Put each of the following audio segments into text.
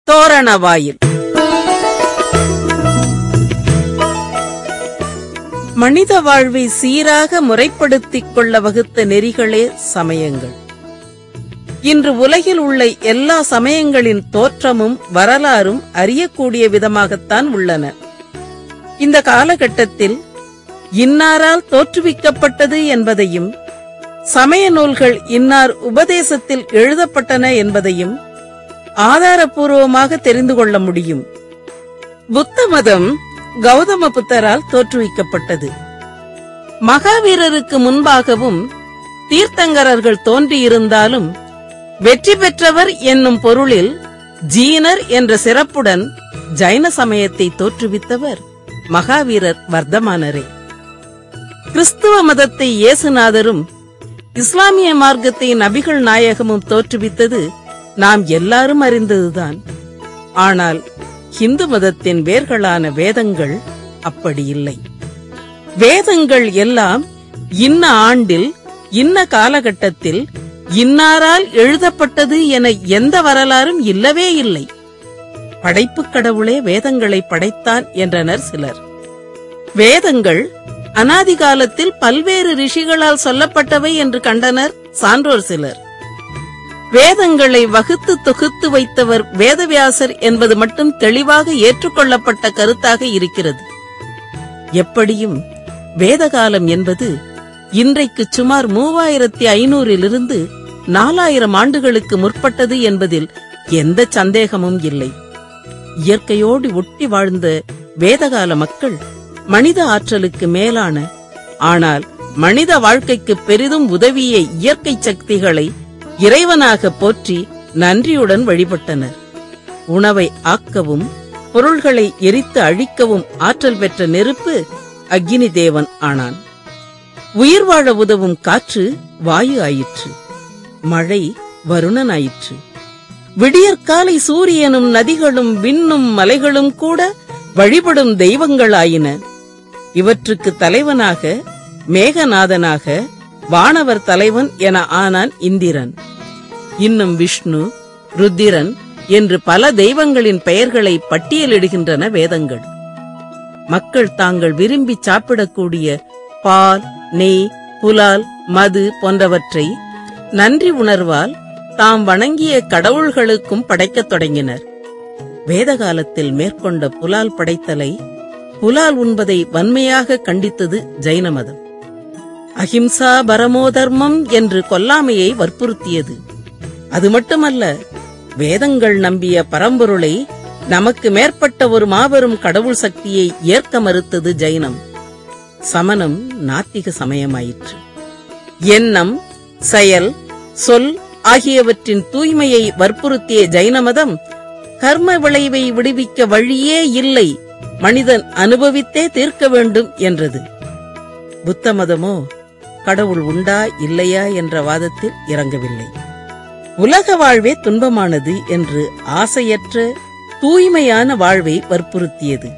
தோரணவாயில் மனித வாழ்வை சீராக முறைப்படுத்திக் கொள்ள வகுத்த நெறிகளே சமயங்கள் இன்று உலகில் உள்ள எல்லா சமயங்களின் தோற்றமும் வரலாறும் அறியக்கூடிய விதமாகத்தான் உள்ளன இந்த காலகட்டத்தில் இன்னாரால் தோற்றுவிக்கப்பட்டது என்பதையும் சமய நூல்கள் இன்னார் உபதேசத்தில் எழுதப்பட்டன என்பதையும் ஆதாரபூர்வமாக தெரிந்து கொள்ள முடியும் புத்த மதம் கௌதம புத்தரால் தோற்றுவிக்கப்பட்டது மகாவீரருக்கு முன்பாகவும் தீர்த்தங்கரர்கள் தோன்றியிருந்தாலும் வெற்றி பெற்றவர் என்னும் பொருளில் ஜீனர் என்ற சிறப்புடன் ஜைன சமயத்தை தோற்றுவித்தவர் மகாவீரர் வர்த்தமானரே கிறிஸ்துவ மதத்தை இயேசுநாதரும் இஸ்லாமிய மார்க்கத்தை நபிகள் நாயகமும் தோற்றுவித்தது நாம் எல்லாரும் அறிந்ததுதான் ஆனால் இந்து மதத்தின் வேர்களான வேதங்கள் அப்படி இல்லை வேதங்கள் எல்லாம் இன்ன ஆண்டில் இன்ன காலகட்டத்தில் இன்னாரால் எழுதப்பட்டது என எந்த வரலாறும் இல்லவே இல்லை படைப்புக் கடவுளே வேதங்களை படைத்தான் என்றனர் சிலர் வேதங்கள் அனாதி காலத்தில் பல்வேறு ரிஷிகளால் சொல்லப்பட்டவை என்று கண்டனர் சான்றோர் சிலர் வேதங்களை வகுத்து தொகுத்து வைத்தவர் வேதவியாசர் என்பது மட்டும் தெளிவாக ஏற்றுக்கொள்ளப்பட்ட கருத்தாக இருக்கிறது எப்படியும் வேதகாலம் என்பது இன்றைக்கு சுமார் மூவாயிரத்தி ஐநூறிலிருந்து நாலாயிரம் ஆண்டுகளுக்கு முற்பட்டது என்பதில் எந்த சந்தேகமும் இல்லை இயற்கையோடு ஒட்டி வாழ்ந்த வேதகால மக்கள் மனித ஆற்றலுக்கு மேலான ஆனால் மனித வாழ்க்கைக்கு பெரிதும் உதவிய இயற்கை சக்திகளை இறைவனாக போற்றி நன்றியுடன் வழிபட்டனர் உணவை ஆக்கவும் பொருள்களை எரித்து அழிக்கவும் ஆற்றல் பெற்ற நெருப்பு அக்னி தேவன் ஆனான் உயிர் வாழ உதவும் காற்று வாயு ஆயிற்று மழை வருணன் ஆயிற்று விடியற்காலை சூரியனும் நதிகளும் விண்ணும் மலைகளும் கூட வழிபடும் தெய்வங்களாயின இவற்றுக்கு தலைவனாக மேகநாதனாக வானவர் தலைவன் என ஆனான் இந்திரன் இன்னும் விஷ்ணு ருத்திரன் என்று பல தெய்வங்களின் பெயர்களை பட்டியலிடுகின்றன வேதங்கள் மக்கள் தாங்கள் விரும்பி சாப்பிடக்கூடிய பால் நெய் புலால் மது போன்றவற்றை நன்றி உணர்வால் தாம் வணங்கிய கடவுள்களுக்கும் படைக்கத் தொடங்கினர் வேத காலத்தில் மேற்கொண்ட புலால் படைத்தலை புலால் உண்பதை வன்மையாக கண்டித்தது ஜைன மதம் அஹிம்சா பரமோ தர்மம் என்று கொல்லாமையை வற்புறுத்தியது அது மட்டுமல்ல வேதங்கள் நம்பிய பரம்பொருளை நமக்கு மேற்பட்ட ஒரு மாபெரும் கடவுள் சக்தியை ஏற்க மறுத்தது ஜைனம் சமணம் நாத்திக சமயமாயிற்று எண்ணம் செயல் சொல் ஆகியவற்றின் தூய்மையை வற்புறுத்திய ஜைன மதம் கர்ம விளைவை விடுவிக்க வழியே இல்லை மனிதன் அனுபவித்தே தீர்க்க வேண்டும் என்றது புத்த மதமோ கடவுள் உண்டா இல்லையா என்ற வாதத்தில் இறங்கவில்லை உலக வாழ்வே துன்பமானது என்று ஆசையற்ற தூய்மையான வாழ்வை வற்புறுத்தியது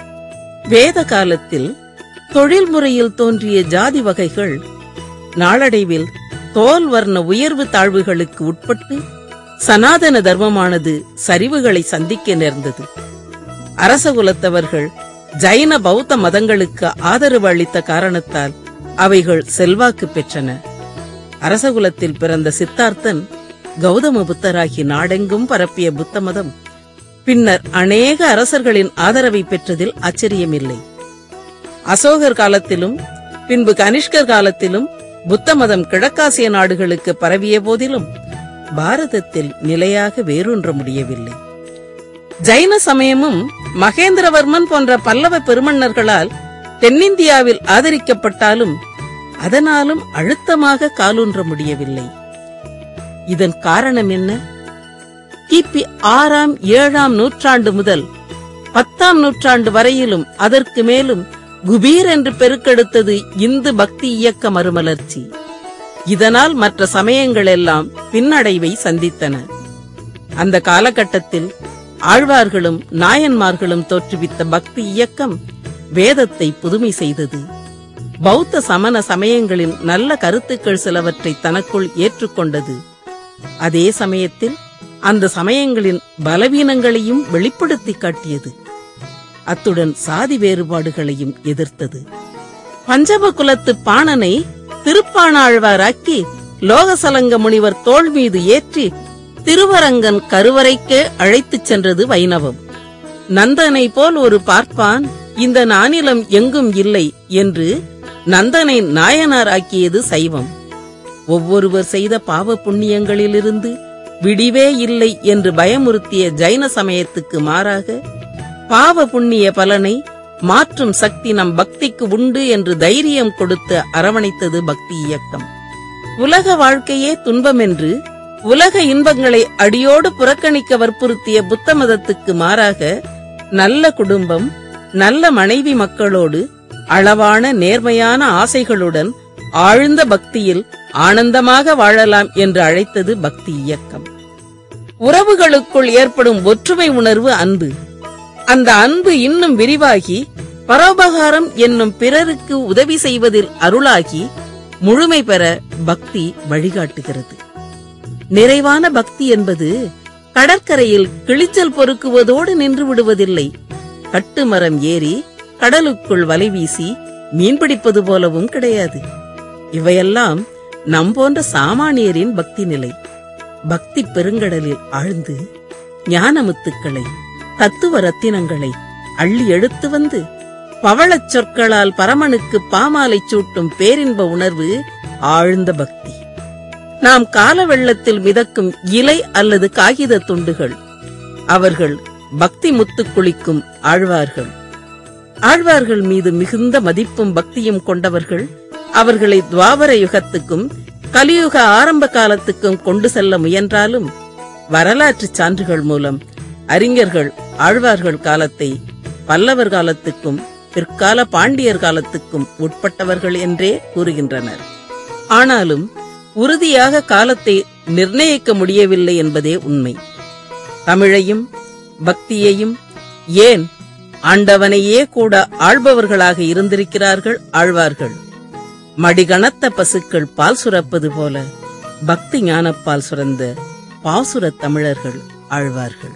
வேத காலத்தில் தொழில்முறையில் தோன்றிய ஜாதி வகைகள் நாளடைவில் தோல் வர்ண உயர்வு தாழ்வுகளுக்கு உட்பட்டு சனாதன தர்மமானது சரிவுகளை சந்திக்க நேர்ந்தது அரசகுலத்தவர்கள் ஜைன பௌத்த மதங்களுக்கு ஆதரவு அளித்த காரணத்தால் அவைகள் செல்வாக்கு பெற்றன அரசகுலத்தில் பிறந்த சித்தார்த்தன் கௌதம புத்தராகி நாடெங்கும் பரப்பிய புத்த மதம் பின்னர் அநேக அரசர்களின் ஆதரவை பெற்றதில் ஆச்சரியமில்லை அசோகர் காலத்திலும் பின்பு கனிஷ்கர் காலத்திலும் புத்த மதம் கிழக்காசிய நாடுகளுக்கு பரவிய போதிலும் பாரதத்தில் நிலையாக வேரூன்ற முடியவில்லை ஜைன சமயமும் மகேந்திரவர்மன் போன்ற பல்லவ பெருமன்னர்களால் தென்னிந்தியாவில் ஆதரிக்கப்பட்டாலும் அதனாலும் அழுத்தமாக காலூன்ற முடியவில்லை இதன் காரணம் என்ன கிபி ஆறாம் ஏழாம் நூற்றாண்டு முதல் பத்தாம் நூற்றாண்டு வரையிலும் அதற்கு மேலும் குபீர் என்று பெருக்கெடுத்தது இந்து பக்தி இயக்க மறுமலர்ச்சி இதனால் மற்ற சமயங்கள் எல்லாம் பின்னடைவை சந்தித்தன அந்த காலகட்டத்தில் ஆழ்வார்களும் நாயன்மார்களும் தோற்றுவித்த பக்தி இயக்கம் வேதத்தை புதுமை செய்தது பௌத்த சமண சமயங்களின் நல்ல கருத்துக்கள் சிலவற்றை தனக்குள் ஏற்றுக்கொண்டது அதே சமயத்தில் அந்த சமயங்களின் பலவீனங்களையும் வெளிப்படுத்தி காட்டியது அத்துடன் சாதி வேறுபாடுகளையும் எதிர்த்தது பஞ்சம குலத்து பாணனை திருப்பாணாழ்வாராக்கி லோகசலங்க முனிவர் தோள் மீது ஏற்றி திருவரங்கன் கருவறைக்கே அழைத்துச் சென்றது வைணவம் நந்தனை போல் ஒரு பார்ப்பான் இந்த நானிலம் எங்கும் இல்லை என்று நந்தனை நாயனார் ஆக்கியது சைவம் ஒவ்வொருவர் செய்த பாவ புண்ணியங்களிலிருந்து விடிவே இல்லை என்று பயமுறுத்திய ஜைன சமயத்துக்கு மாறாக பாவ புண்ணிய பலனை மாற்றும் சக்தி நம் பக்திக்கு உண்டு என்று தைரியம் கொடுத்து அரவணைத்தது பக்தி இயக்கம் உலக வாழ்க்கையே துன்பமென்று உலக இன்பங்களை அடியோடு புறக்கணிக்க வற்புறுத்திய புத்த மதத்துக்கு மாறாக நல்ல குடும்பம் நல்ல மனைவி மக்களோடு அளவான நேர்மையான ஆசைகளுடன் ஆழ்ந்த பக்தியில் ஆனந்தமாக வாழலாம் என்று அழைத்தது பக்தி இயக்கம் உறவுகளுக்குள் ஏற்படும் ஒற்றுமை உணர்வு அன்பு அந்த அன்பு இன்னும் விரிவாகி பரோபகாரம் என்னும் பிறருக்கு உதவி செய்வதில் அருளாகி முழுமை பெற பக்தி வழிகாட்டுகிறது நிறைவான பக்தி என்பது கடற்கரையில் கிளிச்சல் பொறுக்குவதோடு நின்று விடுவதில்லை கட்டுமரம் ஏறி கடலுக்குள் வலை வீசி மீன்பிடிப்பது போலவும் கிடையாது இவையெல்லாம் நம் போன்ற சாமானியரின் பக்தி நிலை பக்தி பெருங்கடலில் ஆழ்ந்து ஞானமுத்துக்களை தத்துவ ரத்தினங்களை அள்ளி எடுத்து வந்து பவளச் சொற்களால் பரமனுக்கு பாமாலை சூட்டும் பேரின்ப உணர்வு ஆழ்ந்த பக்தி நாம் கால வெள்ளத்தில் மிதக்கும் இலை அல்லது காகித துண்டுகள் அவர்கள் பக்தி முத்து குளிக்கும் ஆழ்வார்கள் ஆழ்வார்கள் மீது மிகுந்த மதிப்பும் பக்தியும் கொண்டவர்கள் அவர்களை துவாபர யுகத்துக்கும் கலியுக ஆரம்ப காலத்துக்கும் கொண்டு செல்ல முயன்றாலும் வரலாற்று சான்றுகள் மூலம் அறிஞர்கள் ஆழ்வார்கள் காலத்தை பல்லவர் காலத்துக்கும் பிற்கால பாண்டியர் காலத்துக்கும் உட்பட்டவர்கள் என்றே கூறுகின்றனர் ஆனாலும் உறுதியாக காலத்தை நிர்ணயிக்க முடியவில்லை என்பதே உண்மை தமிழையும் பக்தியையும் ஏன் ஆண்டவனையே கூட ஆள்பவர்களாக இருந்திருக்கிறார்கள் ஆழ்வார்கள் மடிகணத்த பசுக்கள் பால் சுரப்பது போல பக்தி ஞானப்பால் சுரந்த பாசுரத் தமிழர்கள் ஆழ்வார்கள்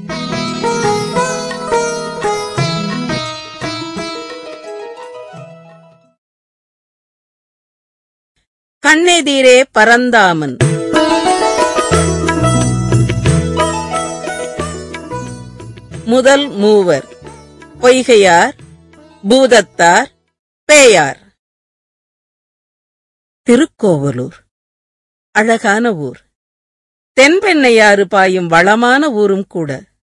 கண்ணெதிரே பரந்தாமன் முதல் மூவர் பொய்கையார் பூதத்தார் பேயார் திருக்கோவலூர் அழகான ஊர் தென்பெண்ணையாறு பாயும் வளமான ஊரும் கூட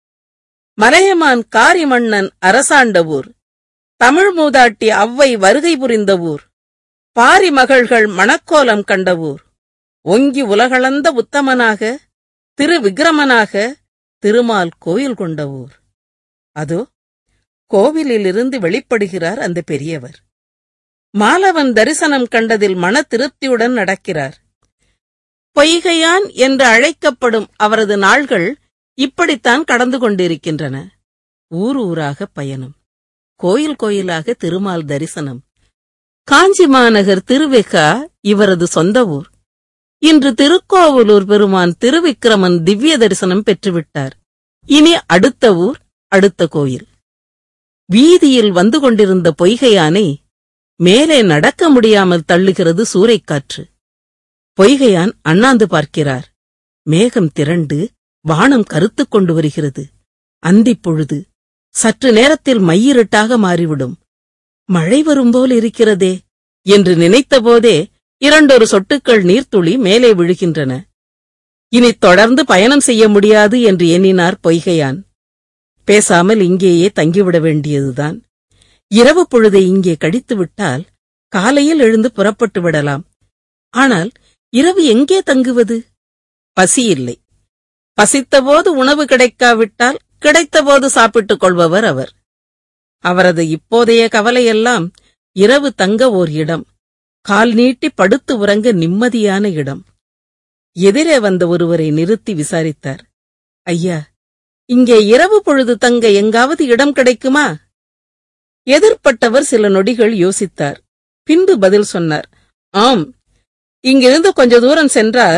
மலையமான் காரிமன்னன் அரசாண்ட ஊர் தமிழ் மூதாட்டி அவ்வை வருகை புரிந்த ஊர் பாரி மகள்கள் மணக்கோலம் கண்ட ஊர் ஒங்கி உலகளந்த உத்தமனாக திரு விக்கிரமனாக திருமால் கோயில் கொண்ட ஊர் அதோ கோவிலிலிருந்து வெளிப்படுகிறார் அந்த பெரியவர் மாலவன் தரிசனம் கண்டதில் மன திருப்தியுடன் நடக்கிறார் பொய்கையான் என்று அழைக்கப்படும் அவரது நாள்கள் இப்படித்தான் கடந்து கொண்டிருக்கின்றன ஊர் ஊராக பயணம் கோயில் கோயிலாக திருமால் தரிசனம் காஞ்சி மாநகர் திருவெகா இவரது சொந்த ஊர் இன்று திருக்கோவலூர் பெருமான் திருவிக்கிரமன் திவ்ய தரிசனம் பெற்றுவிட்டார் இனி அடுத்த ஊர் அடுத்த கோயில் வீதியில் வந்து கொண்டிருந்த பொய்கையானை மேலே நடக்க முடியாமல் தள்ளுகிறது சூறைக்காற்று பொய்கையான் அண்ணாந்து பார்க்கிறார் மேகம் திரண்டு வானம் கருத்துக் கொண்டு வருகிறது அந்திப் பொழுது சற்று நேரத்தில் மையிருட்டாக மாறிவிடும் மழை வரும் போல் இருக்கிறதே என்று நினைத்தபோதே இரண்டொரு சொட்டுக்கள் நீர்த்துளி மேலே விழுகின்றன இனி தொடர்ந்து பயணம் செய்ய முடியாது என்று எண்ணினார் பொய்கையான் பேசாமல் இங்கேயே தங்கிவிட வேண்டியதுதான் இரவு பொழுதை இங்கே கழித்துவிட்டால் காலையில் எழுந்து புறப்பட்டு விடலாம் ஆனால் இரவு எங்கே தங்குவது பசி இல்லை பசித்தபோது உணவு கிடைக்காவிட்டால் கிடைத்தபோது சாப்பிட்டுக் கொள்பவர் அவர் அவரது இப்போதைய கவலையெல்லாம் இரவு தங்க ஓர் இடம் கால் நீட்டி படுத்து உறங்க நிம்மதியான இடம் எதிரே வந்த ஒருவரை நிறுத்தி விசாரித்தார் ஐயா இங்கே இரவு பொழுது தங்க எங்காவது இடம் கிடைக்குமா எதிர்ப்பட்டவர் சில நொடிகள் யோசித்தார் பின்பு பதில் சொன்னார் ஆம் இங்கிருந்து கொஞ்ச தூரம் சென்றால்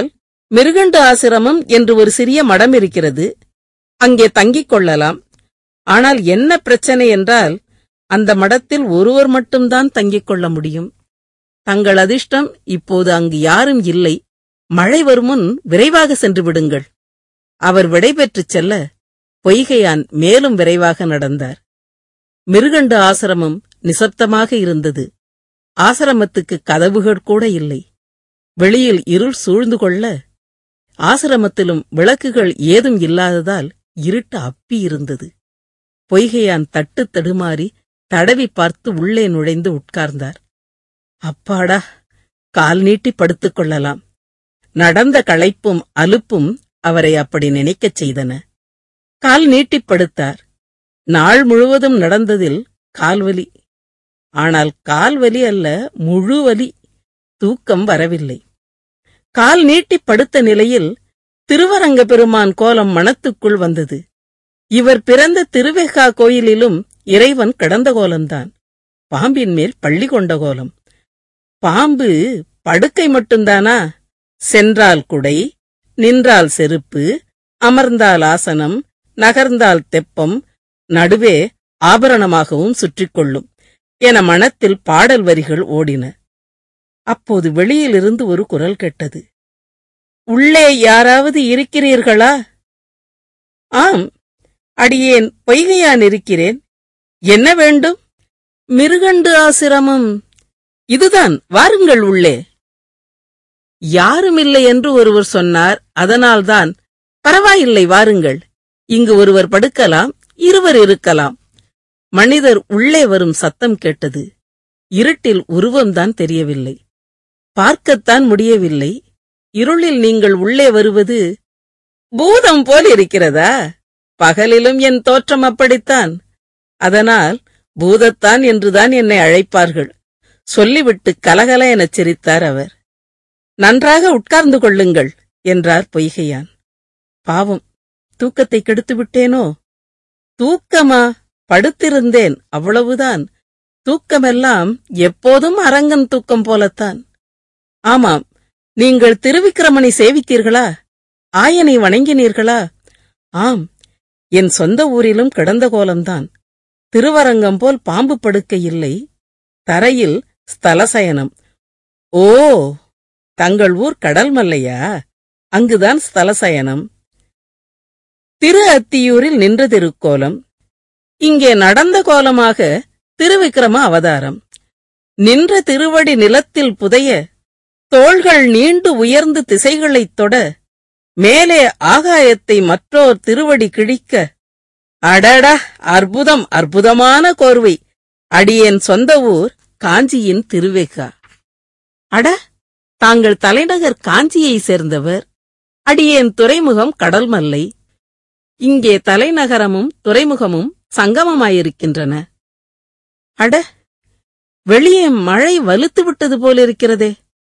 மிருகண்டு ஆசிரமம் என்று ஒரு சிறிய மடம் இருக்கிறது அங்கே தங்கிக் கொள்ளலாம் ஆனால் என்ன பிரச்சனை என்றால் அந்த மடத்தில் ஒருவர் மட்டும்தான் தங்கிக் கொள்ள முடியும் தங்கள் அதிர்ஷ்டம் இப்போது அங்கு யாரும் இல்லை மழை வரும் முன் விரைவாக சென்று விடுங்கள் அவர் விடைபெற்றுச் செல்ல பொய்கையான் மேலும் விரைவாக நடந்தார் மிருகண்டு ஆசிரமம் நிசப்தமாக இருந்தது ஆசிரமத்துக்கு கதவுகள் கூட இல்லை வெளியில் இருள் சூழ்ந்து கொள்ள ஆசிரமத்திலும் விளக்குகள் ஏதும் இல்லாததால் இருட்டு அப்பி இருந்தது பொய்கையான் தட்டு தடுமாறி தடவி பார்த்து உள்ளே நுழைந்து உட்கார்ந்தார் அப்பாடா கால் நீட்டி படுத்துக் கொள்ளலாம் நடந்த களைப்பும் அலுப்பும் அவரை அப்படி நினைக்கச் செய்தன கால் நீட்டிப் படுத்தார் நாள் முழுவதும் நடந்ததில் கால்வலி ஆனால் கால்வலி அல்ல முழு வலி தூக்கம் வரவில்லை கால் நீட்டிப் படுத்த நிலையில் திருவரங்க பெருமான் கோலம் மனத்துக்குள் வந்தது இவர் பிறந்த திருவேகா கோயிலிலும் இறைவன் கிடந்த கோலம்தான் பாம்பின் மேல் பள்ளி கொண்ட கோலம் பாம்பு படுக்கை மட்டும்தானா சென்றால் குடை நின்றால் செருப்பு அமர்ந்தால் ஆசனம் நகர்ந்தால் தெப்பம் நடுவே ஆபரணமாகவும் சுற்றிக் கொள்ளும் என மனத்தில் பாடல் வரிகள் ஓடின அப்போது வெளியிலிருந்து ஒரு குரல் கேட்டது உள்ளே யாராவது இருக்கிறீர்களா ஆம் அடியேன் பொய்கையான் இருக்கிறேன் என்ன வேண்டும் மிருகண்டு ஆசிரமம் இதுதான் வாருங்கள் உள்ளே யாருமில்லை என்று ஒருவர் சொன்னார் அதனால்தான் பரவாயில்லை வாருங்கள் இங்கு ஒருவர் படுக்கலாம் இருவர் இருக்கலாம் மனிதர் உள்ளே வரும் சத்தம் கேட்டது இருட்டில் உருவம்தான் தெரியவில்லை பார்க்கத்தான் முடியவில்லை இருளில் நீங்கள் உள்ளே வருவது பூதம் போல் இருக்கிறதா பகலிலும் என் தோற்றம் அப்படித்தான் அதனால் பூதத்தான் என்றுதான் என்னை அழைப்பார்கள் சொல்லிவிட்டு கலகல எனச் சிரித்தார் அவர் நன்றாக உட்கார்ந்து கொள்ளுங்கள் என்றார் பொய்கையான் பாவம் தூக்கத்தை கெடுத்து விட்டேனோ தூக்கமா படுத்திருந்தேன் அவ்வளவுதான் தூக்கமெல்லாம் எப்போதும் அரங்கன் தூக்கம் போலத்தான் ஆமாம் நீங்கள் திருவிக்கிரமனை சேவித்தீர்களா ஆயனை வணங்கினீர்களா ஆம் என் சொந்த ஊரிலும் கிடந்த கோலம்தான் திருவரங்கம் போல் பாம்பு படுக்கை இல்லை தரையில் ஸ்தலசயனம் ஓ தங்கள் ஊர் கடல் மல்லையா அங்குதான் ஸ்தலசயனம் திரு அத்தியூரில் நின்ற திருக்கோலம் இங்கே நடந்த கோலமாக திருவிக்கிரம அவதாரம் நின்ற திருவடி நிலத்தில் புதைய தோள்கள் நீண்டு உயர்ந்து திசைகளைத் தொட மேலே ஆகாயத்தை மற்றோர் திருவடி கிழிக்க அடடா அற்புதம் அற்புதமான கோர்வை அடியேன் சொந்த ஊர் காஞ்சியின் திருவேகா அட தாங்கள் தலைநகர் காஞ்சியை சேர்ந்தவர் அடியேன் துறைமுகம் கடல்மல்லை இங்கே தலைநகரமும் துறைமுகமும் சங்கமமாயிருக்கின்றன அட வெளியே மழை வலுத்து விட்டது போலிருக்கிறதே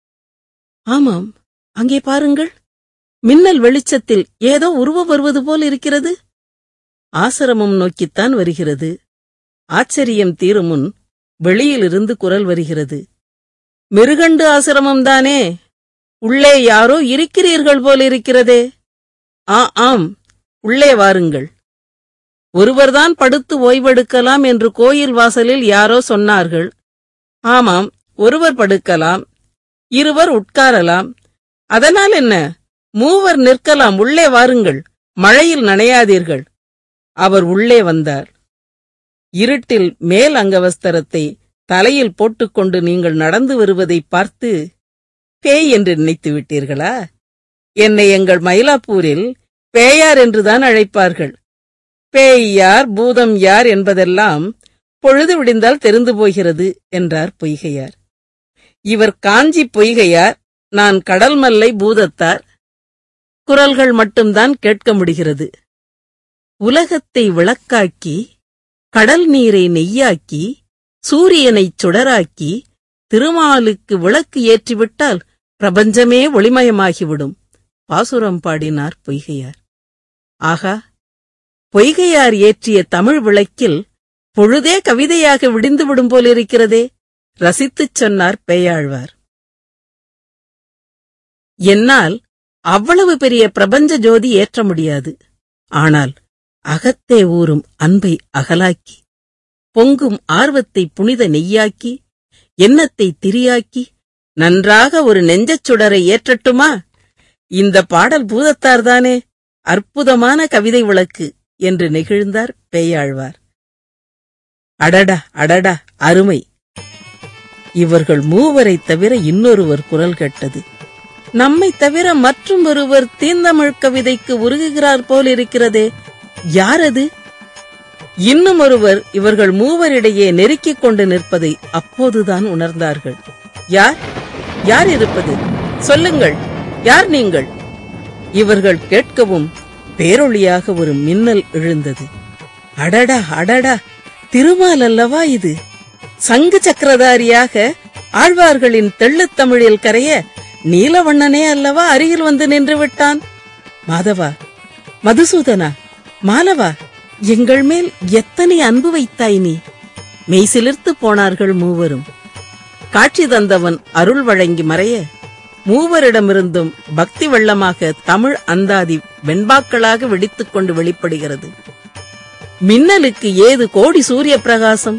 ஆமாம் அங்கே பாருங்கள் மின்னல் வெளிச்சத்தில் ஏதோ உருவம் வருவது போல் இருக்கிறது ஆசிரமம் நோக்கித்தான் வருகிறது ஆச்சரியம் தீரும் முன் வெளியிலிருந்து குரல் வருகிறது மிருகண்டு ஆசிரமம்தானே உள்ளே யாரோ இருக்கிறீர்கள் போலிருக்கிறதே ஆ ஆம் உள்ளே வாருங்கள் ஒருவர்தான் படுத்து ஓய்வெடுக்கலாம் என்று கோயில் வாசலில் யாரோ சொன்னார்கள் ஆமாம் ஒருவர் படுக்கலாம் இருவர் உட்காரலாம் அதனால் என்ன மூவர் நிற்கலாம் உள்ளே வாருங்கள் மழையில் நனையாதீர்கள் அவர் உள்ளே வந்தார் இருட்டில் மேல் அங்கவஸ்திரத்தை தலையில் போட்டுக்கொண்டு நீங்கள் நடந்து வருவதை பார்த்து பேய் என்று நினைத்து விட்டீர்களா என்னை எங்கள் மயிலாப்பூரில் பேயார் என்றுதான் அழைப்பார்கள் பேய் யார் பூதம் யார் என்பதெல்லாம் பொழுது விடிந்தால் தெரிந்து போகிறது என்றார் பொய்கையார் இவர் காஞ்சி பொய்கையார் நான் கடல் மல்லை பூதத்தார் குரல்கள் மட்டும்தான் கேட்க முடிகிறது உலகத்தை விளக்காக்கி கடல் நீரை நெய்யாக்கி சூரியனைச் சுடராக்கி திருமாலுக்கு விளக்கு ஏற்றிவிட்டால் பிரபஞ்சமே ஒளிமயமாகிவிடும் பாசுரம் பாடினார் பொய்கையார் ஆகா பொய்கையார் ஏற்றிய தமிழ் விளக்கில் பொழுதே கவிதையாக விடிந்துவிடும் போலிருக்கிறதே ரசித்துச் சொன்னார் பேயாழ்வார் என்னால் அவ்வளவு பெரிய பிரபஞ்ச ஜோதி ஏற்ற முடியாது ஆனால் அகத்தே ஊறும் அன்பை அகலாக்கி பொங்கும் ஆர்வத்தை புனித நெய்யாக்கி எண்ணத்தை திரியாக்கி நன்றாக ஒரு நெஞ்சச் சுடரை ஏற்றட்டுமா இந்த பாடல் பூதத்தார்தானே அற்புதமான கவிதை விளக்கு என்று நெகிழ்ந்தார் பேயாழ்வார் அடடா அடடா அருமை இவர்கள் மூவரைத் தவிர இன்னொருவர் குரல் கேட்டது நம்மை தவிர மற்றும் ஒருவர் தீந்தமிழ் கவிதைக்கு உருகுகிறார் போல் இருக்கிறதே யார் அது இன்னும் ஒருவர் இவர்கள் மூவரிடையே நெருக்கிக் கொண்டு நிற்பதை அப்போதுதான் உணர்ந்தார்கள் யார் யார் இருப்பது சொல்லுங்கள் யார் நீங்கள் இவர்கள் கேட்கவும் பேரொளியாக ஒரு மின்னல் எழுந்தது அடடா அடடா திருமால் அல்லவா இது சங்கு சக்கரதாரியாக ஆழ்வார்களின் தெள்ளுத் தமிழில் கரைய நீலவண்ணனே அல்லவா அருகில் வந்து நின்று விட்டான் மாதவா மதுசூதனா மாலவா எங்கள் மேல் எத்தனை அன்பு வைத்தாய் நீ மெய்சிலிர்த்து போனார்கள் மூவரும் காட்சி தந்தவன் அருள் வழங்கி மறைய மூவரிடமிருந்தும் பக்தி வெள்ளமாக தமிழ் அந்தாதி வெண்பாக்களாக வெடித்துக் கொண்டு வெளிப்படுகிறது மின்னலுக்கு ஏது கோடி சூரிய பிரகாசம்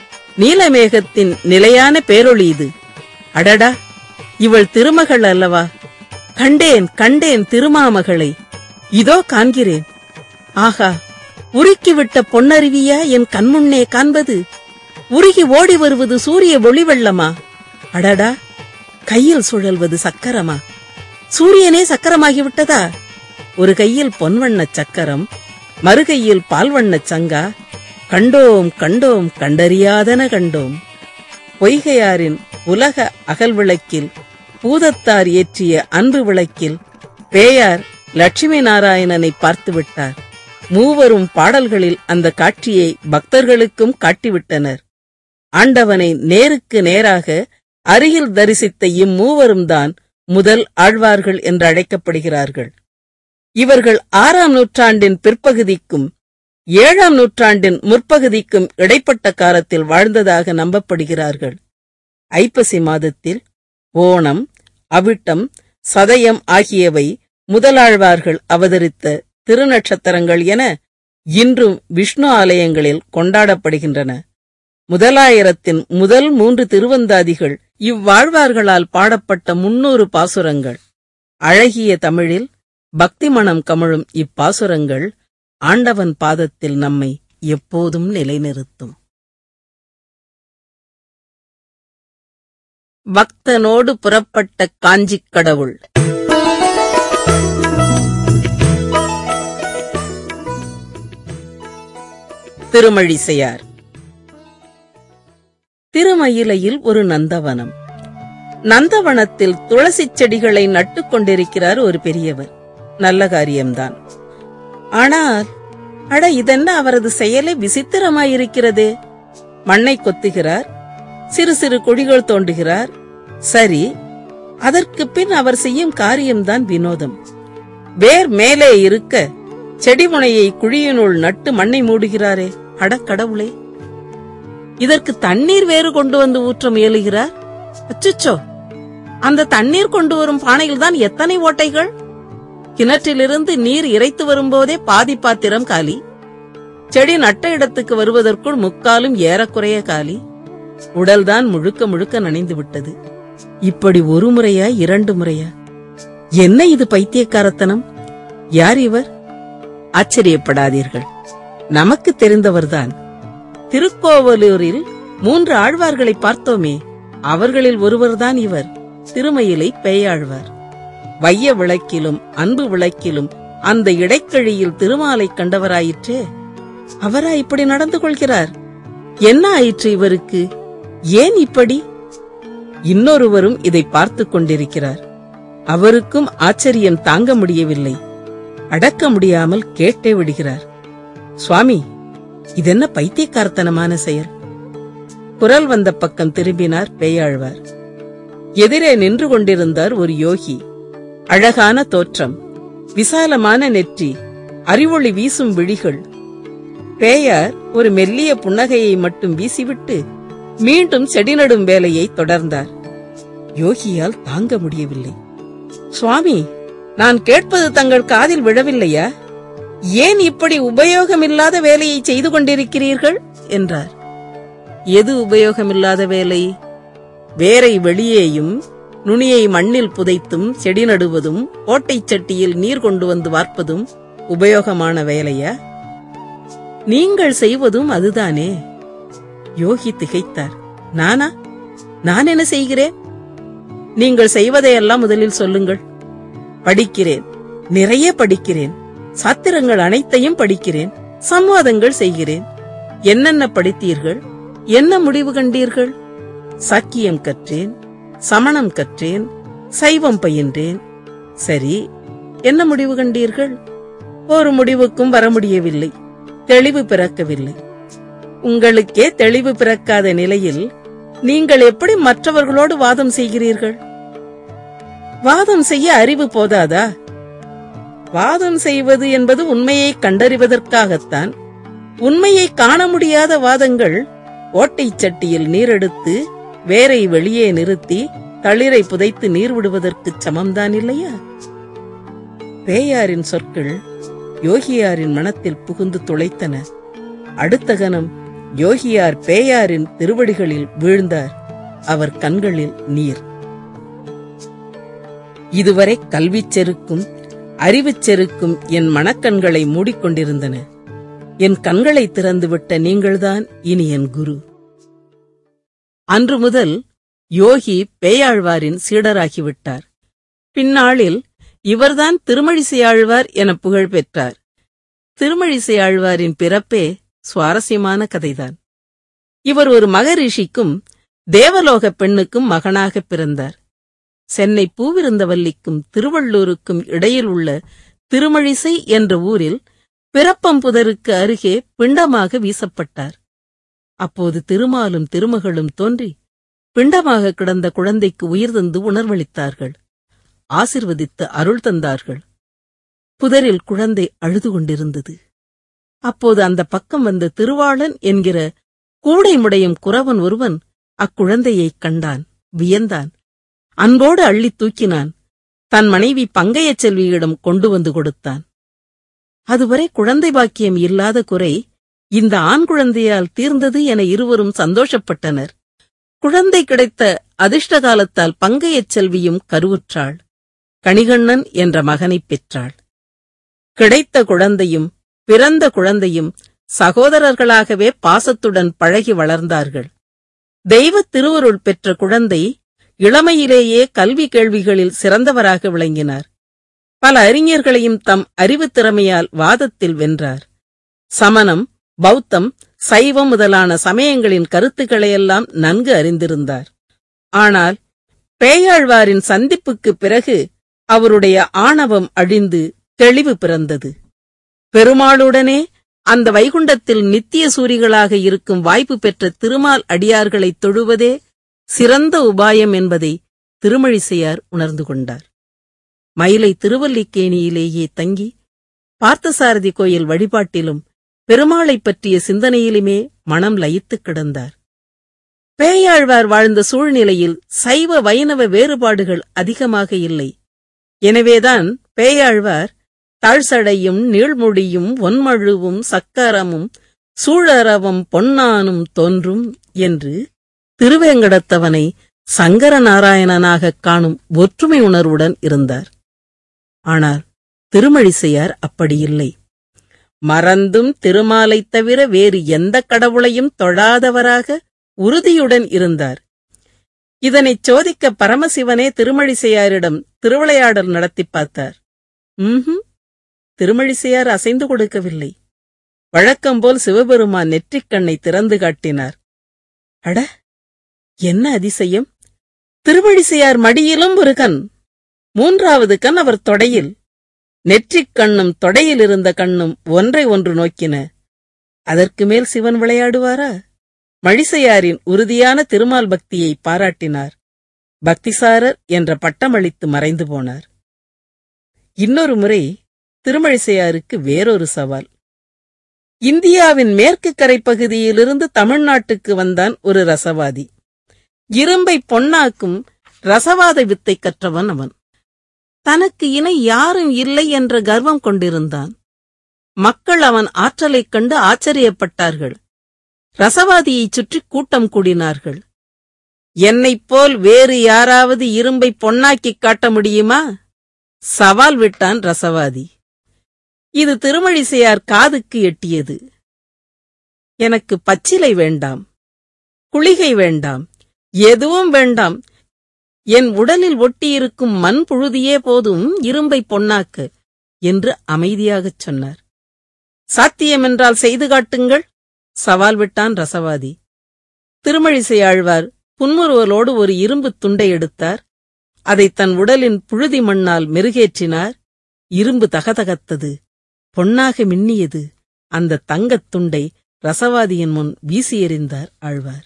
நீலமேகத்தின் நிலையான பேரொளி இது அடடா இவள் திருமகள் அல்லவா கண்டேன் கண்டேன் திருமாமகளை இதோ காண்கிறேன் ஆகா உருக்கிவிட்ட பொன்னருவியா என் கண்முன்னே காண்பது உருகி ஓடி வருவது சூரிய ஒளிவெள்ளமா அடடா கையில் சுழல்வது சக்கரமா சூரியனே சக்கரமாகிவிட்டதா ஒரு கையில் பொன்வண்ணச் சக்கரம் மறுகையில் பால்வண்ணச் சங்கா கண்டோம் கண்டோம் கண்டறியாதன கண்டோம் பொய்கையாரின் உலக அகல் விளக்கில் பூதத்தார் ஏற்றிய அன்பு விளக்கில் பேயார் லட்சுமி நாராயணனை பார்த்து விட்டார் மூவரும் பாடல்களில் அந்த காட்சியை பக்தர்களுக்கும் காட்டிவிட்டனர் ஆண்டவனை நேருக்கு நேராக அருகில் தரிசித்த இம்மூவரும் தான் முதல் ஆழ்வார்கள் என்று அழைக்கப்படுகிறார்கள் இவர்கள் ஆறாம் நூற்றாண்டின் பிற்பகுதிக்கும் ஏழாம் நூற்றாண்டின் முற்பகுதிக்கும் இடைப்பட்ட காலத்தில் வாழ்ந்ததாக நம்பப்படுகிறார்கள் ஐப்பசி மாதத்தில் ஓணம் அவிட்டம் சதயம் ஆகியவை முதலாழ்வார்கள் அவதரித்த திருநட்சத்திரங்கள் என இன்றும் விஷ்ணு ஆலயங்களில் கொண்டாடப்படுகின்றன முதலாயிரத்தின் முதல் மூன்று திருவந்தாதிகள் இவ்வாழ்வார்களால் பாடப்பட்ட முன்னூறு பாசுரங்கள் அழகிய தமிழில் பக்தி மனம் கமழும் இப்பாசுரங்கள் ஆண்டவன் பாதத்தில் நம்மை எப்போதும் நிலைநிறுத்தும் பக்தனோடு புறப்பட்ட காஞ்சிக் கடவுள் திருமழிசையார் திருமயிலையில் ஒரு நந்தவனம் நந்தவனத்தில் துளசி செடிகளை நட்டுக் கொண்டிருக்கிறார் ஒரு பெரியவர் நல்ல காரியம்தான் ஆனால் அட இதென்ன அவரது செயலே விசித்திரமாயிருக்கிறதே மண்ணை கொத்துகிறார் சிறு சிறு குழிகள் தோண்டுகிறார் சரி அதற்கு பின் அவர் செய்யும் காரியம்தான் வினோதம் வேர் மேலே இருக்க செடிமுனையை குழியினுள் நட்டு மண்ணை மூடுகிறாரே அட கடவுளே இதற்கு தண்ணீர் வேறு கொண்டு வந்து ஊற்ற முயலுகிறார் அச்சுச்சோ அந்த தண்ணீர் கொண்டு வரும் பானையில் தான் எத்தனை ஓட்டைகள் கிணற்றிலிருந்து நீர் இறைத்து வரும்போதே பாதி பாத்திரம் காலி செடி நட்ட இடத்துக்கு வருவதற்குள் முக்காலும் ஏறக்குறைய காலி உடல்தான் முழுக்க முழுக்க நனைந்து விட்டது இப்படி ஒரு முறையா இரண்டு முறையா என்ன இது பைத்தியக்காரத்தனம் யார் இவர் ஆச்சரியப்படாதீர்கள் நமக்கு தெரிந்தவர்தான் திருக்கோவலூரில் மூன்று ஆழ்வார்களை பார்த்தோமே அவர்களில் ஒருவர்தான் இவர் திருமயிலை பேயாழ்வார் வைய விளக்கிலும் அன்பு விளக்கிலும் அந்த இடைக்கழியில் திருமாலை கண்டவராயிற்றே அவரா இப்படி நடந்து கொள்கிறார் என்ன ஆயிற்று இவருக்கு ஏன் இப்படி இன்னொருவரும் இதை பார்த்துக் கொண்டிருக்கிறார் அவருக்கும் ஆச்சரியம் தாங்க முடியவில்லை அடக்க முடியாமல் கேட்டே விடுகிறார் சுவாமி இதென்ன பைத்தியக்காரத்தனமான செயல் குரல் வந்த பக்கம் திரும்பினார் பேயாழ்வார் எதிரே நின்று கொண்டிருந்தார் ஒரு யோகி அழகான தோற்றம் விசாலமான நெற்றி அறிவொளி வீசும் விழிகள் பேயார் ஒரு மெல்லிய புன்னகையை மட்டும் வீசிவிட்டு மீண்டும் செடி நடும் வேலையை தொடர்ந்தார் யோகியால் தாங்க முடியவில்லை சுவாமி நான் கேட்பது தங்கள் காதில் விழவில்லையா ஏன் இப்படி உபயோகமில்லாத வேலையை செய்து கொண்டிருக்கிறீர்கள் என்றார் எது உபயோகமில்லாத வேலை வேரை வெளியேயும் நுனியை மண்ணில் புதைத்தும் செடி நடுவதும் ஓட்டைச் சட்டியில் நீர் கொண்டு வந்து வார்ப்பதும் உபயோகமான வேலையா நீங்கள் செய்வதும் அதுதானே யோகி திகைத்தார் நானா நான் என்ன செய்கிறேன் நீங்கள் செய்வதையெல்லாம் முதலில் சொல்லுங்கள் படிக்கிறேன் நிறைய படிக்கிறேன் சாத்திரங்கள் அனைத்தையும் படிக்கிறேன் சம்வாதங்கள் செய்கிறேன் என்னென்ன படித்தீர்கள் என்ன முடிவு கண்டீர்கள் சாக்கியம் கற்றேன் சமணம் கற்றேன் சைவம் பயின்றேன் சரி என்ன முடிவு கண்டீர்கள் ஒரு முடிவுக்கும் வர முடியவில்லை தெளிவு பிறக்கவில்லை உங்களுக்கே தெளிவு பிறக்காத நிலையில் நீங்கள் எப்படி மற்றவர்களோடு வாதம் செய்கிறீர்கள் வாதம் செய்ய அறிவு போதாதா வாதம் செய்வது என்பது உண்மையை கண்டறிவதற்காகத்தான் உண்மையை காண முடியாத வாதங்கள் ஓட்டைச் சட்டியில் நீரெடுத்து வேரை வெளியே நிறுத்தி தளிரை புதைத்து நீர் விடுவதற்குச் சமம்தான் இல்லையா பேயாரின் சொற்கள் யோகியாரின் மனத்தில் புகுந்து துளைத்தன அடுத்த கணம் யோகியார் பேயாரின் திருவடிகளில் வீழ்ந்தார் அவர் கண்களில் நீர் இதுவரை கல்விச் செருக்கும் அறிவுச் செருக்கும் என் மனக்கண்களை மூடிக்கொண்டிருந்தன என் கண்களை திறந்துவிட்ட நீங்கள்தான் இனி என் குரு அன்று முதல் யோகி பேயாழ்வாரின் சீடராகிவிட்டார் பின்னாளில் இவர்தான் திருமழிசை ஆழ்வார் என புகழ் பெற்றார் திருமழிசை ஆழ்வாரின் பிறப்பே சுவாரஸ்யமான கதைதான் இவர் ஒரு மகரிஷிக்கும் தேவலோக பெண்ணுக்கும் மகனாக பிறந்தார் சென்னை பூவிருந்தவல்லிக்கும் திருவள்ளூருக்கும் இடையில் உள்ள திருமழிசை என்ற ஊரில் பிறப்பம்புதருக்கு அருகே பிண்டமாக வீசப்பட்டார் அப்போது திருமாலும் திருமகளும் தோன்றி பிண்டமாக கிடந்த குழந்தைக்கு உயிர் தந்து உணர்வளித்தார்கள் ஆசிர்வதித்து அருள் தந்தார்கள் புதரில் குழந்தை அழுது கொண்டிருந்தது அப்போது அந்த பக்கம் வந்த திருவாளன் என்கிற கூடை முடையும் குறவன் ஒருவன் அக்குழந்தையைக் கண்டான் வியந்தான் அன்போடு அள்ளித் தூக்கினான் தன் மனைவி பங்கையச் செல்வியிடம் கொண்டு வந்து கொடுத்தான் அதுவரை குழந்தை பாக்கியம் இல்லாத குறை இந்த ஆண் குழந்தையால் தீர்ந்தது என இருவரும் சந்தோஷப்பட்டனர் குழந்தை கிடைத்த அதிர்ஷ்ட காலத்தால் பங்கையச் செல்வியும் கருவுற்றாள் கணிகண்ணன் என்ற மகனைப் பெற்றாள் கிடைத்த குழந்தையும் பிறந்த குழந்தையும் சகோதரர்களாகவே பாசத்துடன் பழகி வளர்ந்தார்கள் தெய்வத் திருவருள் பெற்ற குழந்தை இளமையிலேயே கல்வி கேள்விகளில் சிறந்தவராக விளங்கினார் பல அறிஞர்களையும் தம் அறிவுத் திறமையால் வாதத்தில் வென்றார் சமணம் பௌத்தம் சைவம் முதலான சமயங்களின் கருத்துக்களையெல்லாம் நன்கு அறிந்திருந்தார் ஆனால் பேயாழ்வாரின் சந்திப்புக்குப் பிறகு அவருடைய ஆணவம் அழிந்து தெளிவு பிறந்தது பெருமாளுடனே அந்த வைகுண்டத்தில் நித்திய சூரிகளாக இருக்கும் வாய்ப்பு பெற்ற திருமால் அடியார்களைத் தொழுவதே சிறந்த உபாயம் என்பதை திருமழிசையார் உணர்ந்து கொண்டார் மயிலை திருவல்லிக்கேணியிலேயே தங்கி பார்த்தசாரதி கோயில் வழிபாட்டிலும் பெருமாளைப் பற்றிய சிந்தனையிலுமே மனம் லயித்துக் கிடந்தார் பேயாழ்வார் வாழ்ந்த சூழ்நிலையில் சைவ வைணவ வேறுபாடுகள் அதிகமாக இல்லை எனவேதான் பேயாழ்வார் தாழ்சடையும் நீழ்முடியும் ஒன்மழுவும் சக்கரமும் சூழரவம் பொன்னானும் தோன்றும் என்று திருவேங்கடத்தவனை சங்கர நாராயணனாகக் காணும் ஒற்றுமை உணர்வுடன் இருந்தார் ஆனால் திருமழிசையார் அப்படியில்லை மறந்தும் திருமாலைத் தவிர வேறு எந்த கடவுளையும் தொழாதவராக உறுதியுடன் இருந்தார் இதனைச் சோதிக்க பரமசிவனே திருமழிசையாரிடம் திருவிளையாடல் நடத்திப் பார்த்தார் ம்ஹும் திருமழிசையார் அசைந்து கொடுக்கவில்லை வழக்கம்போல் சிவபெருமான் நெற்றிக் கண்ணை திறந்து காட்டினார் அட என்ன அதிசயம் திருமழிசையார் மடியிலும் ஒரு கண் மூன்றாவது கண் அவர் தொடையில் நெற்றிக் கண்ணும் தொடையில் இருந்த கண்ணும் ஒன்றை ஒன்று நோக்கின அதற்கு மேல் சிவன் விளையாடுவாரா மழிசையாரின் உறுதியான திருமால் பக்தியை பாராட்டினார் பக்திசாரர் என்ற பட்டமளித்து மறைந்து போனார் இன்னொரு முறை திருமழிசையாருக்கு வேறொரு சவால் இந்தியாவின் மேற்கு கரை பகுதியிலிருந்து தமிழ்நாட்டுக்கு வந்தான் ஒரு ரசவாதி இரும்பை பொன்னாக்கும் ரசவாத வித்தை கற்றவன் அவன் தனக்கு இணை யாரும் இல்லை என்ற கர்வம் கொண்டிருந்தான் மக்கள் அவன் ஆற்றலைக் கண்டு ஆச்சரியப்பட்டார்கள் ரசவாதியைச் சுற்றி கூட்டம் கூடினார்கள் என்னைப் போல் வேறு யாராவது இரும்பை பொன்னாக்கிக் காட்ட முடியுமா சவால் விட்டான் ரசவாதி இது திருமழிசையார் காதுக்கு எட்டியது எனக்கு பச்சிலை வேண்டாம் குளிகை வேண்டாம் எதுவும் வேண்டாம் என் உடலில் ஒட்டியிருக்கும் மண் புழுதியே போதும் இரும்பை பொன்னாக்க என்று அமைதியாகச் சொன்னார் சாத்தியமென்றால் செய்து காட்டுங்கள் சவால் விட்டான் ரசவாதி திருமழிசை ஆழ்வார் புன்முறுவலோடு ஒரு இரும்புத் துண்டை எடுத்தார் அதை தன் உடலின் புழுதி மண்ணால் மெருகேற்றினார் இரும்பு தகதகத்தது பொன்னாக மின்னியது அந்த தங்கத் துண்டை ரசவாதியின் முன் வீசி எறிந்தார் ஆழ்வார்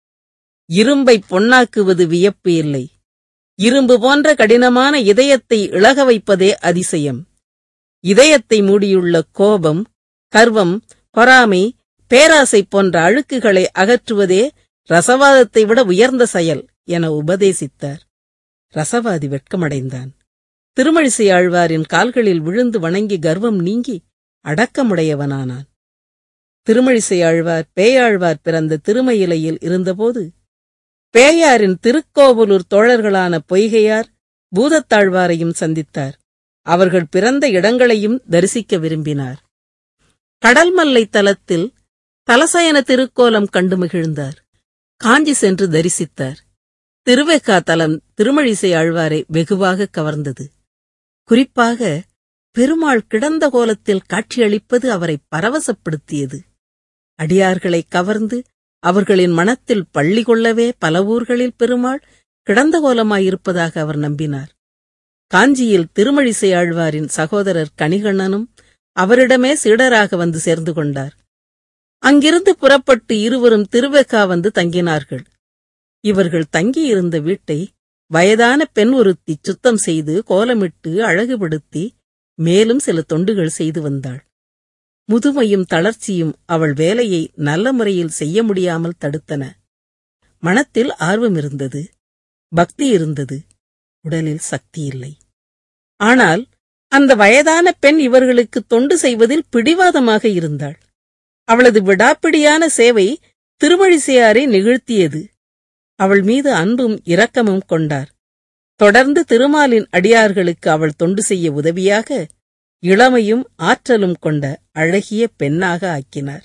இரும்பை பொன்னாக்குவது வியப்பு இல்லை இரும்பு போன்ற கடினமான இதயத்தை இழக வைப்பதே அதிசயம் இதயத்தை மூடியுள்ள கோபம் கர்வம் பொறாமை பேராசை போன்ற அழுக்குகளை அகற்றுவதே ரசவாதத்தை விட உயர்ந்த செயல் என உபதேசித்தார் ரசவாதி வெட்கமடைந்தான் திருமழிசை ஆழ்வாரின் கால்களில் விழுந்து வணங்கி கர்வம் நீங்கி அடக்கமுடையவனானான் திருமழிசை ஆழ்வார் பேயாழ்வார் பிறந்த திருமயிலையில் இருந்தபோது பேயாரின் திருக்கோவலூர் தோழர்களான பொய்கையார் பூதத்தாழ்வாரையும் சந்தித்தார் அவர்கள் பிறந்த இடங்களையும் தரிசிக்க விரும்பினார் கடல்மல்லை தலத்தில் தலசயன திருக்கோலம் கண்டு மகிழ்ந்தார் காஞ்சி சென்று தரிசித்தார் திருவேக்கா தலம் திருமழிசை ஆழ்வாரை வெகுவாக கவர்ந்தது குறிப்பாக பெருமாள் கிடந்த கோலத்தில் காட்சியளிப்பது அவரை பரவசப்படுத்தியது அடியார்களை கவர்ந்து அவர்களின் மனத்தில் பள்ளி கொள்ளவே பல ஊர்களில் பெருமாள் கிடந்த கோலமாயிருப்பதாக அவர் நம்பினார் காஞ்சியில் திருமழிசை ஆழ்வாரின் சகோதரர் கணிகண்ணனும் அவரிடமே சீடராக வந்து சேர்ந்து கொண்டார் அங்கிருந்து புறப்பட்டு இருவரும் திருவெக்கா வந்து தங்கினார்கள் இவர்கள் தங்கியிருந்த வீட்டை வயதான பெண் ஒருத்தி சுத்தம் செய்து கோலமிட்டு அழகுபடுத்தி மேலும் சில தொண்டுகள் செய்து வந்தாள் முதுமையும் தளர்ச்சியும் அவள் வேலையை நல்ல முறையில் செய்ய முடியாமல் தடுத்தன மனத்தில் ஆர்வம் இருந்தது பக்தி இருந்தது உடலில் சக்தி இல்லை ஆனால் அந்த வயதான பெண் இவர்களுக்கு தொண்டு செய்வதில் பிடிவாதமாக இருந்தாள் அவளது விடாப்பிடியான சேவை திருமழிசையாரை நிகழ்த்தியது அவள் மீது அன்பும் இரக்கமும் கொண்டார் தொடர்ந்து திருமாலின் அடியார்களுக்கு அவள் தொண்டு செய்ய உதவியாக இளமையும் ஆற்றலும் கொண்ட அழகிய பெண்ணாக ஆக்கினார்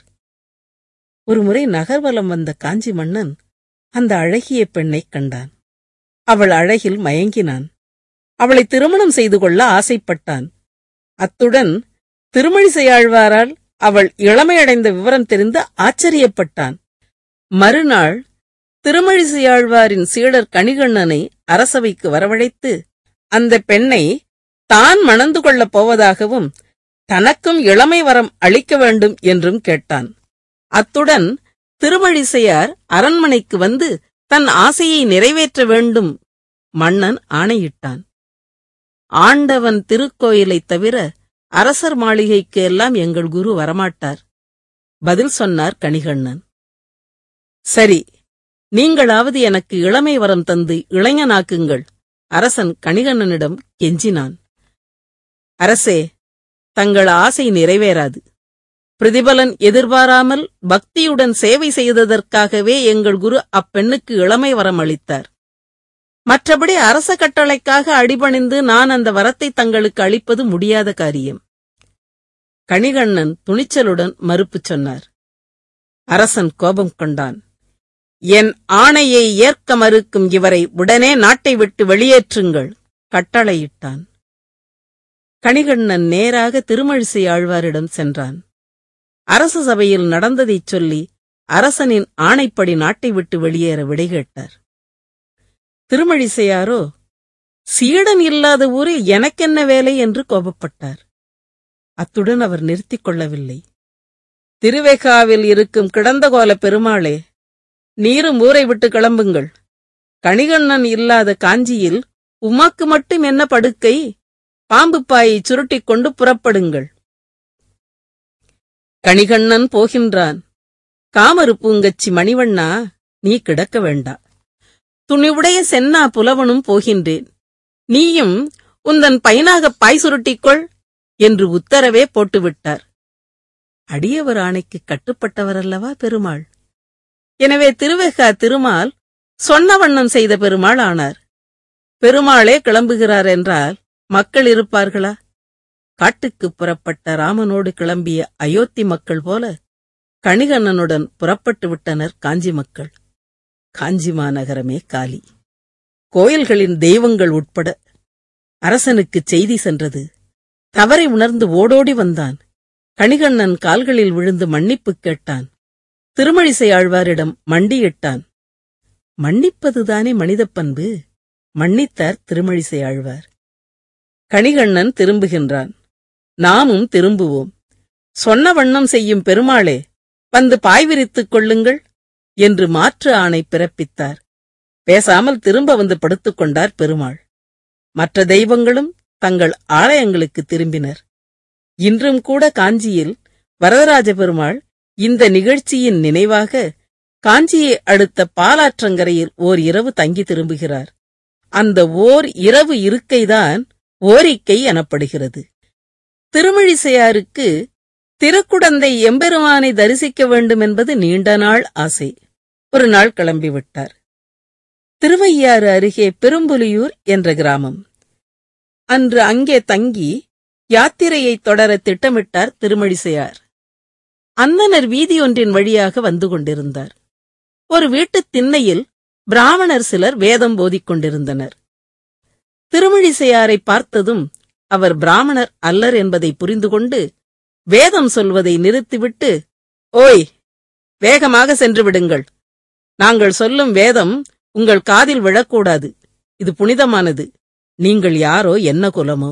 ஒருமுறை நகர்வலம் வந்த காஞ்சி மன்னன் அந்த அழகிய பெண்ணைக் கண்டான் அவள் அழகில் மயங்கினான் அவளை திருமணம் செய்து கொள்ள ஆசைப்பட்டான் அத்துடன் திருமழிசையாழ்வாரால் அவள் இளமையடைந்த விவரம் தெரிந்து ஆச்சரியப்பட்டான் மறுநாள் திருமழிசையாழ்வாரின் சீடர் கணிகண்ணனை அரசவைக்கு வரவழைத்து அந்த பெண்ணை தான் மணந்து கொள்ளப் போவதாகவும் தனக்கும் இளமை வரம் அளிக்க வேண்டும் என்றும் கேட்டான் அத்துடன் திருமழிசையார் அரண்மனைக்கு வந்து தன் ஆசையை நிறைவேற்ற வேண்டும் மன்னன் ஆணையிட்டான் ஆண்டவன் திருக்கோயிலைத் தவிர அரசர் மாளிகைக்கு எல்லாம் எங்கள் குரு வரமாட்டார் பதில் சொன்னார் கணிகண்ணன் சரி நீங்களாவது எனக்கு இளமை வரம் தந்து இளைஞனாக்குங்கள் அரசன் கணிகண்ணனிடம் கெஞ்சினான் அரசே தங்கள் ஆசை நிறைவேறாது பிரதிபலன் எதிர்பாராமல் பக்தியுடன் சேவை செய்ததற்காகவே எங்கள் குரு அப்பெண்ணுக்கு இளமை வரம் அளித்தார் மற்றபடி அரச கட்டளைக்காக அடிபணிந்து நான் அந்த வரத்தை தங்களுக்கு அளிப்பது முடியாத காரியம் கணிகண்ணன் துணிச்சலுடன் மறுப்பு சொன்னார் அரசன் கோபம் கொண்டான் என் ஆணையை ஏற்க மறுக்கும் இவரை உடனே நாட்டை விட்டு வெளியேற்றுங்கள் கட்டளையிட்டான் கணிகண்ணன் நேராக திருமழிசை ஆழ்வாரிடம் சென்றான் அரச சபையில் நடந்ததைச் சொல்லி அரசனின் ஆணைப்படி நாட்டை விட்டு வெளியேற விடை கேட்டார் திருமழிசையாரோ சீடன் இல்லாத ஊரில் எனக்கென்ன வேலை என்று கோபப்பட்டார் அத்துடன் அவர் நிறுத்திக் கொள்ளவில்லை திருவேகாவில் இருக்கும் கிடந்தகோல பெருமாளே நீரும் ஊரை விட்டு கிளம்புங்கள் கணிகண்ணன் இல்லாத காஞ்சியில் உமாக்கு மட்டும் என்ன படுக்கை பாம்பு பாயை சுருட்டிக் கொண்டு புறப்படுங்கள் கணிகண்ணன் போகின்றான் காமரு பூங்கச்சி மணிவண்ணா நீ கிடக்க வேண்டா துணிவுடைய சென்னா புலவனும் போகின்றேன் நீயும் உந்தன் பைனாகப் பாய் சுருட்டிக்கொள் என்று உத்தரவே போட்டுவிட்டார் அடியவர் ஆணைக்கு கட்டுப்பட்டவரல்லவா பெருமாள் எனவே திருவேகா திருமால் சொன்ன வண்ணம் செய்த பெருமாள் ஆனார் பெருமாளே கிளம்புகிறார் என்றால் மக்கள் இருப்பார்களா காட்டுக்குப் புறப்பட்ட ராமனோடு கிளம்பிய அயோத்தி மக்கள் போல கணிகண்ணனுடன் புறப்பட்டு விட்டனர் காஞ்சி மக்கள் காஞ்சி மாநகரமே காலி கோயில்களின் தெய்வங்கள் உட்பட அரசனுக்கு செய்தி சென்றது தவறை உணர்ந்து ஓடோடி வந்தான் கணிகண்ணன் கால்களில் விழுந்து மன்னிப்பு கேட்டான் திருமழிசை ஆழ்வாரிடம் மண்டியிட்டான் மன்னிப்பதுதானே மனிதப் பண்பு மன்னித்தார் திருமழிசை ஆழ்வார் கணிகண்ணன் திரும்புகின்றான் நாமும் திரும்புவோம் சொன்ன வண்ணம் செய்யும் பெருமாளே வந்து பாய் விரித்துக் கொள்ளுங்கள் என்று மாற்று ஆணை பிறப்பித்தார் பேசாமல் திரும்ப வந்து படுத்துக் கொண்டார் பெருமாள் மற்ற தெய்வங்களும் தங்கள் ஆலயங்களுக்கு திரும்பினர் இன்றும் கூட காஞ்சியில் வரதராஜ பெருமாள் இந்த நிகழ்ச்சியின் நினைவாக காஞ்சியை அடுத்த பாலாற்றங்கரையில் ஓர் இரவு தங்கி திரும்புகிறார் அந்த ஓர் இரவு இருக்கைதான் ஓரிக்கை எனப்படுகிறது திருமழிசையாருக்கு திருக்குடந்தை எம்பெருமானை தரிசிக்க வேண்டும் என்பது நீண்ட நாள் ஆசை ஒரு நாள் கிளம்பிவிட்டார் திருவையாறு அருகே பெரும்புலியூர் என்ற கிராமம் அன்று அங்கே தங்கி யாத்திரையைத் தொடர திட்டமிட்டார் திருமழிசையார் அந்தனர் வீதியொன்றின் வழியாக வந்து கொண்டிருந்தார் ஒரு வீட்டுத் திண்ணையில் பிராமணர் சிலர் வேதம் போதிக் கொண்டிருந்தனர் திருமழிசையாரை பார்த்ததும் அவர் பிராமணர் அல்லர் என்பதை புரிந்து கொண்டு வேதம் சொல்வதை நிறுத்திவிட்டு ஓய் வேகமாக சென்று விடுங்கள் நாங்கள் சொல்லும் வேதம் உங்கள் காதில் விழக்கூடாது இது புனிதமானது நீங்கள் யாரோ என்ன குலமோ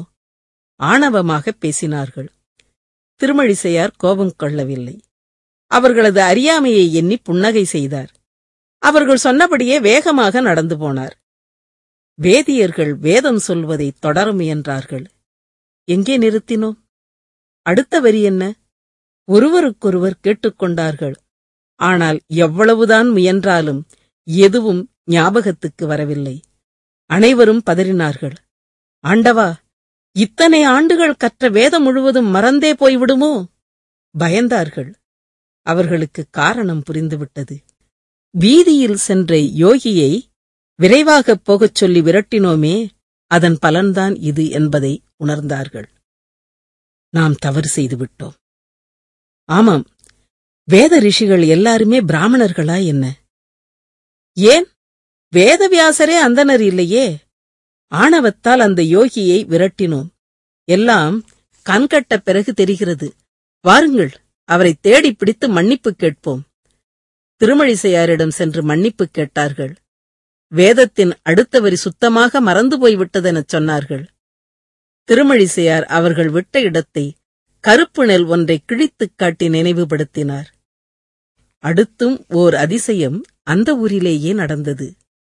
ஆணவமாக பேசினார்கள் திருமழிசையார் கோபம் கொள்ளவில்லை அவர்களது அறியாமையை எண்ணி புன்னகை செய்தார் அவர்கள் சொன்னபடியே வேகமாக நடந்து போனார் வேதியர்கள் வேதம் சொல்வதை தொடர முயன்றார்கள் எங்கே நிறுத்தினோம் அடுத்த வரி என்ன ஒருவருக்கொருவர் கேட்டுக்கொண்டார்கள் ஆனால் எவ்வளவுதான் முயன்றாலும் எதுவும் ஞாபகத்துக்கு வரவில்லை அனைவரும் பதறினார்கள் ஆண்டவா இத்தனை ஆண்டுகள் கற்ற வேதம் முழுவதும் மறந்தே போய்விடுமோ பயந்தார்கள் அவர்களுக்கு காரணம் புரிந்துவிட்டது வீதியில் சென்ற யோகியை விரைவாகப் போகச் சொல்லி விரட்டினோமே அதன் பலன்தான் இது என்பதை உணர்ந்தார்கள் நாம் தவறு செய்துவிட்டோம் ஆமாம் வேத ரிஷிகள் எல்லாருமே பிராமணர்களா என்ன ஏன் வேதவியாசரே அந்தனர் இல்லையே ஆணவத்தால் அந்த யோகியை விரட்டினோம் எல்லாம் கண்கட்ட பிறகு தெரிகிறது வாருங்கள் அவரை தேடிப் பிடித்து மன்னிப்பு கேட்போம் திருமழிசையாரிடம் சென்று மன்னிப்பு கேட்டார்கள் வேதத்தின் அடுத்த வரி சுத்தமாக மறந்து போய்விட்டதெனச் சொன்னார்கள் திருமழிசையார் அவர்கள் விட்ட இடத்தை கருப்பு நெல் ஒன்றை கிழித்துக் காட்டி நினைவுபடுத்தினார் அடுத்தும் ஓர் அதிசயம் அந்த ஊரிலேயே நடந்தது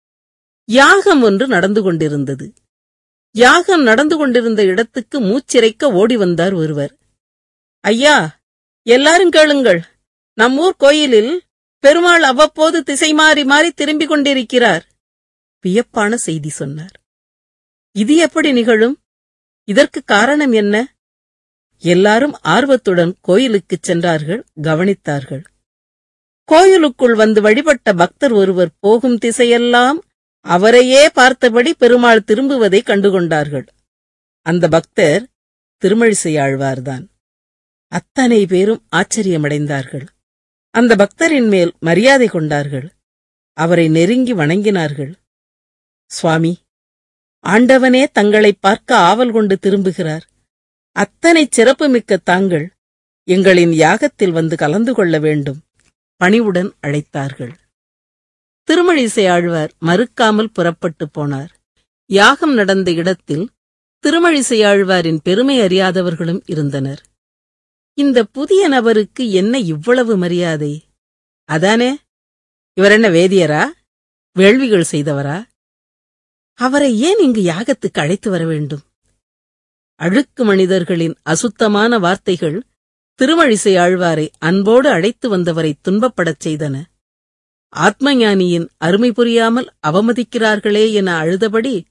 யாகம் ஒன்று நடந்து கொண்டிருந்தது யாகம் நடந்து கொண்டிருந்த இடத்துக்கு மூச்சிறைக்க ஓடி வந்தார் ஒருவர் ஐயா எல்லாரும் கேளுங்கள் நம்மூர் கோயிலில் பெருமாள் அவ்வப்போது திசை மாறி மாறி திரும்பிக் கொண்டிருக்கிறார் வியப்பான செய்தி சொன்னார் இது எப்படி நிகழும் இதற்கு காரணம் என்ன எல்லாரும் ஆர்வத்துடன் கோயிலுக்குச் சென்றார்கள் கவனித்தார்கள் கோயிலுக்குள் வந்து வழிபட்ட பக்தர் ஒருவர் போகும் திசையெல்லாம் அவரையே பார்த்தபடி பெருமாள் திரும்புவதை கண்டுகொண்டார்கள் அந்த பக்தர் திருமழிசையாழ்வார்தான் அத்தனை பேரும் ஆச்சரியமடைந்தார்கள் அந்த பக்தரின் மேல் மரியாதை கொண்டார்கள் அவரை நெருங்கி வணங்கினார்கள் சுவாமி ஆண்டவனே தங்களை பார்க்க ஆவல் கொண்டு திரும்புகிறார் அத்தனை சிறப்புமிக்க தாங்கள் எங்களின் யாகத்தில் வந்து கலந்து கொள்ள வேண்டும் பணிவுடன் அழைத்தார்கள் திருமழிசை ஆழ்வார் மறுக்காமல் புறப்பட்டு போனார் யாகம் நடந்த இடத்தில் திருமழிசை ஆழ்வாரின் பெருமை அறியாதவர்களும் இருந்தனர் இந்த புதிய நபருக்கு என்ன இவ்வளவு மரியாதை அதானே இவர் என்ன வேதியரா வேள்விகள் செய்தவரா அவரை ஏன் இங்கு யாகத்துக்கு அழைத்து வர வேண்டும் அழுக்கு மனிதர்களின் அசுத்தமான வார்த்தைகள் திருமழிசை ஆழ்வாரை அன்போடு அழைத்து வந்தவரை துன்பப்படச் செய்தன ஆத்மஞானியின் அருமை புரியாமல் அவமதிக்கிறார்களே என அழுதபடி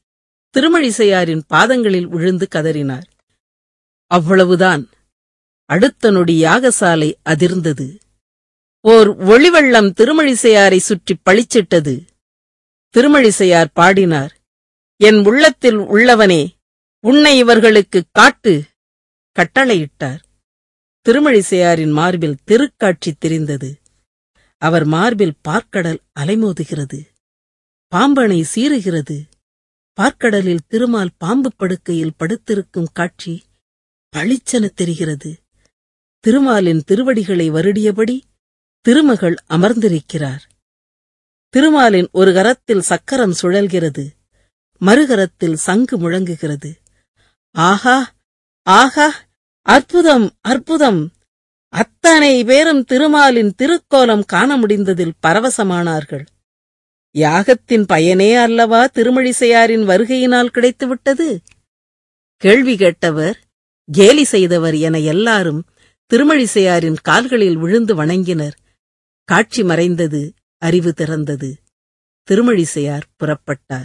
திருமழிசையாரின் பாதங்களில் விழுந்து கதறினார் அவ்வளவுதான் அடுத்த நொடி யாகசாலை அதிர்ந்தது ஓர் ஒளிவெள்ளம் திருமழிசையாரை சுற்றி பளிச்சிட்டது திருமழிசையார் பாடினார் என் உள்ளத்தில் உள்ளவனே உன்னை இவர்களுக்கு காட்டு கட்டளையிட்டார் திருமழிசையாரின் மார்பில் திருக்காட்சி தெரிந்தது அவர் மார்பில் பார்க்கடல் அலைமோதுகிறது பாம்பனை சீறுகிறது பார்க்கடலில் திருமால் பாம்பு படுக்கையில் படுத்திருக்கும் காட்சி பளிச்சென தெரிகிறது திருமாலின் திருவடிகளை வருடியபடி திருமகள் அமர்ந்திருக்கிறார் திருமாலின் ஒரு கரத்தில் சக்கரம் சுழல்கிறது மறுகரத்தில் சங்கு முழங்குகிறது ஆஹா ஆஹா அற்புதம் அற்புதம் அத்தனை பேரும் திருமாலின் திருக்கோலம் காண முடிந்ததில் பரவசமானார்கள் யாகத்தின் பயனே அல்லவா திருமழிசையாரின் வருகையினால் கிடைத்துவிட்டது கேள்வி கேட்டவர் கேலி செய்தவர் என எல்லாரும் திருமழிசையாரின் கால்களில் விழுந்து வணங்கினர் காட்சி மறைந்தது அறிவு திறந்தது திருமழிசையார் புறப்பட்டார்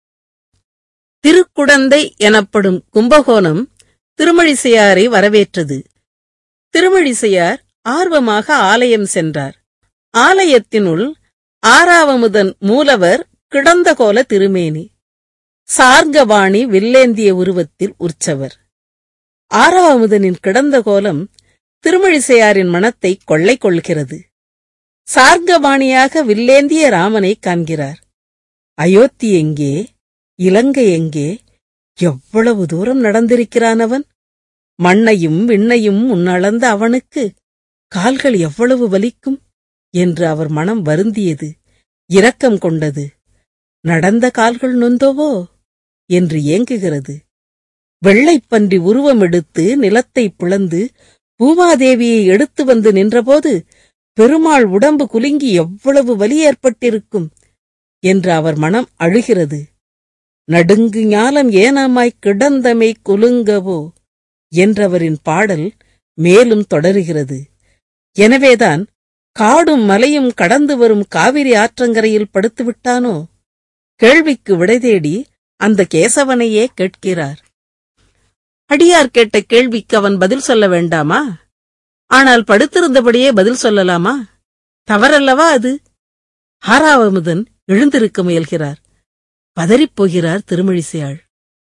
திருக்குடந்தை எனப்படும் கும்பகோணம் திருமழிசையாரை வரவேற்றது திருமழிசையார் ஆர்வமாக ஆலயம் சென்றார் ஆலயத்தினுள் ஆறாவமுதன் மூலவர் கிடந்த கோல திருமேனி சார்கவாணி வில்லேந்திய உருவத்தில் உற்சவர் ஆறாவமுதனின் கிடந்த கோலம் திருமழிசையாரின் மனத்தை கொள்ளை கொள்கிறது சார்கவாணியாக வில்லேந்திய ராமனை காண்கிறார் அயோத்தி எங்கே இலங்கை எங்கே எவ்வளவு தூரம் நடந்திருக்கிறான் அவன் மண்ணையும் விண்ணையும் முன்னளந்த அவனுக்கு கால்கள் எவ்வளவு வலிக்கும் என்று அவர் மனம் வருந்தியது இரக்கம் கொண்டது நடந்த கால்கள் நொந்தோவோ என்று ஏங்குகிறது வெள்ளைப்பன்றி உருவமெடுத்து நிலத்தை பிளந்து பூமாதேவியை எடுத்து வந்து நின்றபோது பெருமாள் உடம்பு குலுங்கி எவ்வளவு வலி ஏற்பட்டிருக்கும் என்று அவர் மனம் அழுகிறது நடுங்கு ஞாலம் ஏனமாய் கிடந்தமை குலுங்கவோ என்றவரின் பாடல் மேலும் தொடருகிறது எனவேதான் காடும் மலையும் கடந்து வரும் காவிரி ஆற்றங்கரையில் படுத்துவிட்டானோ கேள்விக்கு விடை தேடி அந்த கேசவனையே கேட்கிறார் அடியார் கேட்ட கேள்விக்கு அவன் பதில் சொல்ல வேண்டாமா ஆனால் படுத்திருந்தபடியே பதில் சொல்லலாமா தவறல்லவா அது ஆறாவமுதன் எழுந்திருக்க முயல்கிறார் பதறிப் போகிறார் திருமழிசையாள்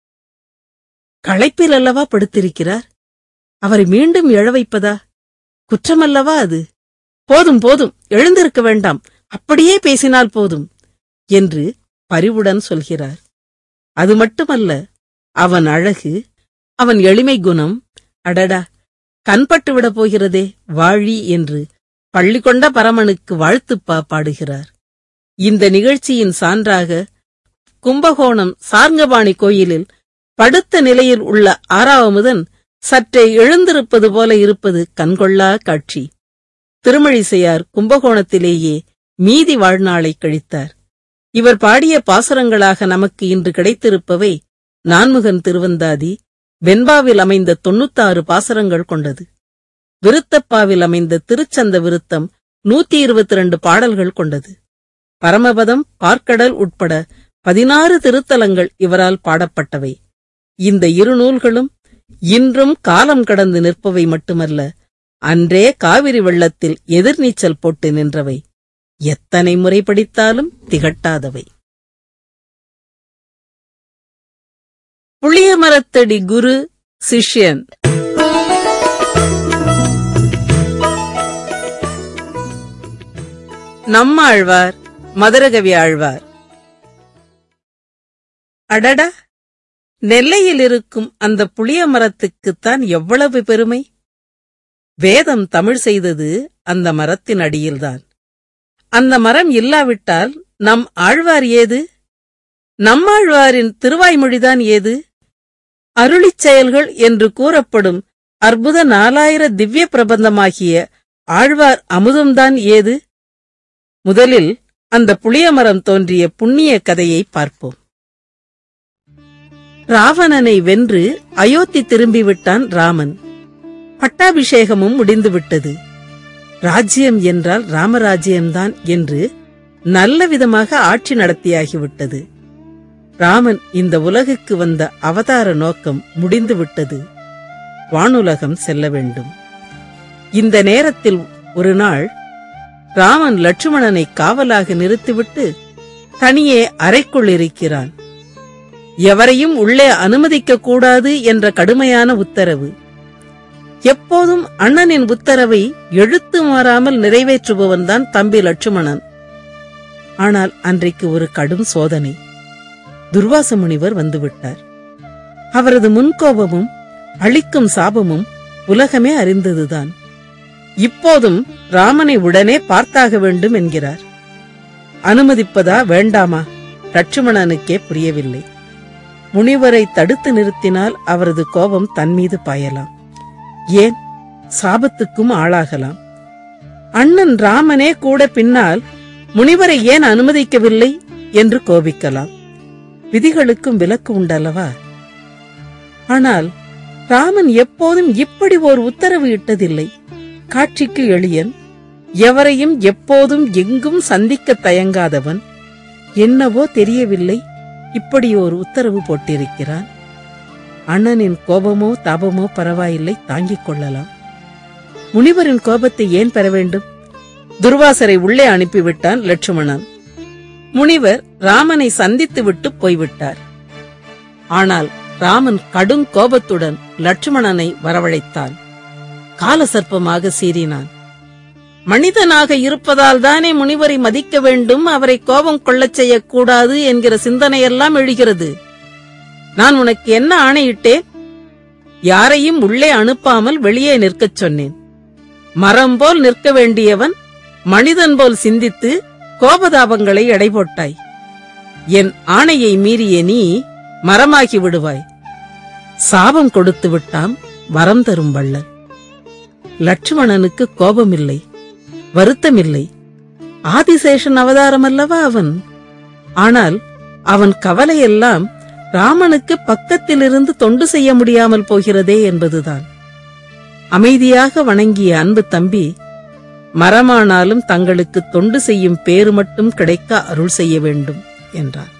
களைப்பில் அல்லவா படுத்திருக்கிறார் அவரை மீண்டும் எழ வைப்பதா குற்றமல்லவா அது போதும் போதும் எழுந்திருக்க வேண்டாம் அப்படியே பேசினால் போதும் என்று பரிவுடன் சொல்கிறார் அது மட்டுமல்ல அவன் அழகு அவன் எளிமை குணம் அடடா கண்பட்டு விடப் போகிறதே வாழி என்று பள்ளி கொண்ட பரமனுக்கு வாழ்த்துப்பா பாடுகிறார் இந்த நிகழ்ச்சியின் சான்றாக கும்பகோணம் சார்ங்கபாணி கோயிலில் படுத்த நிலையில் உள்ள ஆறாவமுதன் சற்றே எழுந்திருப்பது போல இருப்பது கண்கொள்ளா காட்சி திருமழிசையார் கும்பகோணத்திலேயே மீதி வாழ்நாளை கழித்தார் இவர் பாடிய பாசுரங்களாக நமக்கு இன்று கிடைத்திருப்பவை நான்முகன் திருவந்தாதி வெண்பாவில் அமைந்த தொண்ணூத்தாறு பாசுரங்கள் கொண்டது விருத்தப்பாவில் அமைந்த திருச்சந்த விருத்தம் நூத்தி இருபத்தி இரண்டு பாடல்கள் கொண்டது பரமபதம் பார்க்கடல் உட்பட பதினாறு திருத்தலங்கள் இவரால் பாடப்பட்டவை இந்த இரு நூல்களும் இன்றும் காலம் கடந்து நிற்பவை மட்டுமல்ல அன்றே காவிரி வெள்ளத்தில் எதிர்நீச்சல் போட்டு நின்றவை எத்தனை முறை படித்தாலும் திகட்டாதவை புளியமரத்தடி குரு சிஷ்யன் நம்மாழ்வார் மதுரகவி ஆழ்வார் அடடா நெல்லையில் இருக்கும் அந்த புளிய மரத்துக்குத்தான் எவ்வளவு பெருமை வேதம் தமிழ் செய்தது அந்த மரத்தின் அடியில்தான் அந்த மரம் இல்லாவிட்டால் நம் ஆழ்வார் ஏது நம்மாழ்வாரின் திருவாய்மொழிதான் ஏது அருளிச் செயல்கள் என்று கூறப்படும் அற்புத நாலாயிர திவ்ய பிரபந்தமாகிய ஆழ்வார் அமுதம்தான் ஏது முதலில் அந்த புளியமரம் தோன்றிய புண்ணிய கதையை பார்ப்போம் ராவணனை வென்று அயோத்தி திரும்பிவிட்டான் ராமன் பட்டாபிஷேகமும் முடிந்துவிட்டது ராஜ்யம் என்றால் ராமராஜ்யம்தான் என்று நல்ல விதமாக ஆட்சி நடத்தியாகிவிட்டது ராமன் இந்த உலகுக்கு வந்த அவதார நோக்கம் முடிந்துவிட்டது வானுலகம் செல்ல வேண்டும் இந்த நேரத்தில் ஒரு நாள் ராமன் லட்சுமணனை காவலாக நிறுத்திவிட்டு தனியே அறைக்குள் இருக்கிறான் எவரையும் உள்ளே அனுமதிக்க கூடாது என்ற கடுமையான உத்தரவு எப்போதும் அண்ணனின் உத்தரவை எழுத்து மாறாமல் நிறைவேற்றுபவன்தான் தம்பி லட்சுமணன் ஆனால் அன்றைக்கு ஒரு கடும் சோதனை துர்வாச முனிவர் வந்துவிட்டார் அவரது முன்கோபமும் அளிக்கும் சாபமும் உலகமே அறிந்ததுதான் இப்போதும் ராமனை உடனே பார்த்தாக வேண்டும் என்கிறார் அனுமதிப்பதா வேண்டாமா லட்சுமணனுக்கே புரியவில்லை முனிவரை தடுத்து நிறுத்தினால் அவரது கோபம் தன் மீது பாயலாம் ஏன் சாபத்துக்கும் ஆளாகலாம் அண்ணன் ராமனே கூட பின்னால் முனிவரை ஏன் அனுமதிக்கவில்லை என்று கோபிக்கலாம் விதிகளுக்கும் விலக்கு உண்டல்லவா ஆனால் ராமன் எப்போதும் இப்படி ஓர் உத்தரவு இட்டதில்லை காட்சிக்கு எளியன் எவரையும் எப்போதும் எங்கும் சந்திக்க தயங்காதவன் என்னவோ தெரியவில்லை இப்படி ஒரு உத்தரவு போட்டிருக்கிறான் அண்ணனின் கோபமோ தாபமோ பரவாயில்லை தாங்கிக் கொள்ளலாம் முனிவரின் கோபத்தை ஏன் பெற வேண்டும் துர்வாசரை உள்ளே அனுப்பிவிட்டான் லட்சுமணன் முனிவர் ராமனை சந்தித்துவிட்டு போய்விட்டார் ஆனால் ராமன் கடும் கோபத்துடன் லட்சுமணனை வரவழைத்தான் காலசர்ப்பமாக சீறினான் மனிதனாக இருப்பதால் தானே முனிவரை மதிக்க வேண்டும் அவரை கோபம் கொள்ளச் செய்யக்கூடாது என்கிற சிந்தனையெல்லாம் எழுகிறது நான் உனக்கு என்ன ஆணையிட்டேன் யாரையும் உள்ளே அனுப்பாமல் வெளியே நிற்கச் சொன்னேன் மரம் போல் நிற்க வேண்டியவன் மனிதன் போல் சிந்தித்து கோபதாபங்களை எடை போட்டாய் என் ஆணையை மீறிய நீ மரமாகி விடுவாய் சாபம் கொடுத்து விட்டான் வரம் தரும் வள்ளல் லட்சுமணனுக்கு கோபமில்லை வருத்தமில்லை ஆதிசேஷன் அவதாரம் அல்லவா அவன் ஆனால் அவன் கவலையெல்லாம் ராமனுக்கு பக்கத்திலிருந்து தொண்டு செய்ய முடியாமல் போகிறதே என்பதுதான் அமைதியாக வணங்கிய அன்பு தம்பி மரமானாலும் தங்களுக்கு தொண்டு செய்யும் பேறு மட்டும் கிடைக்க அருள் செய்ய வேண்டும் என்றார்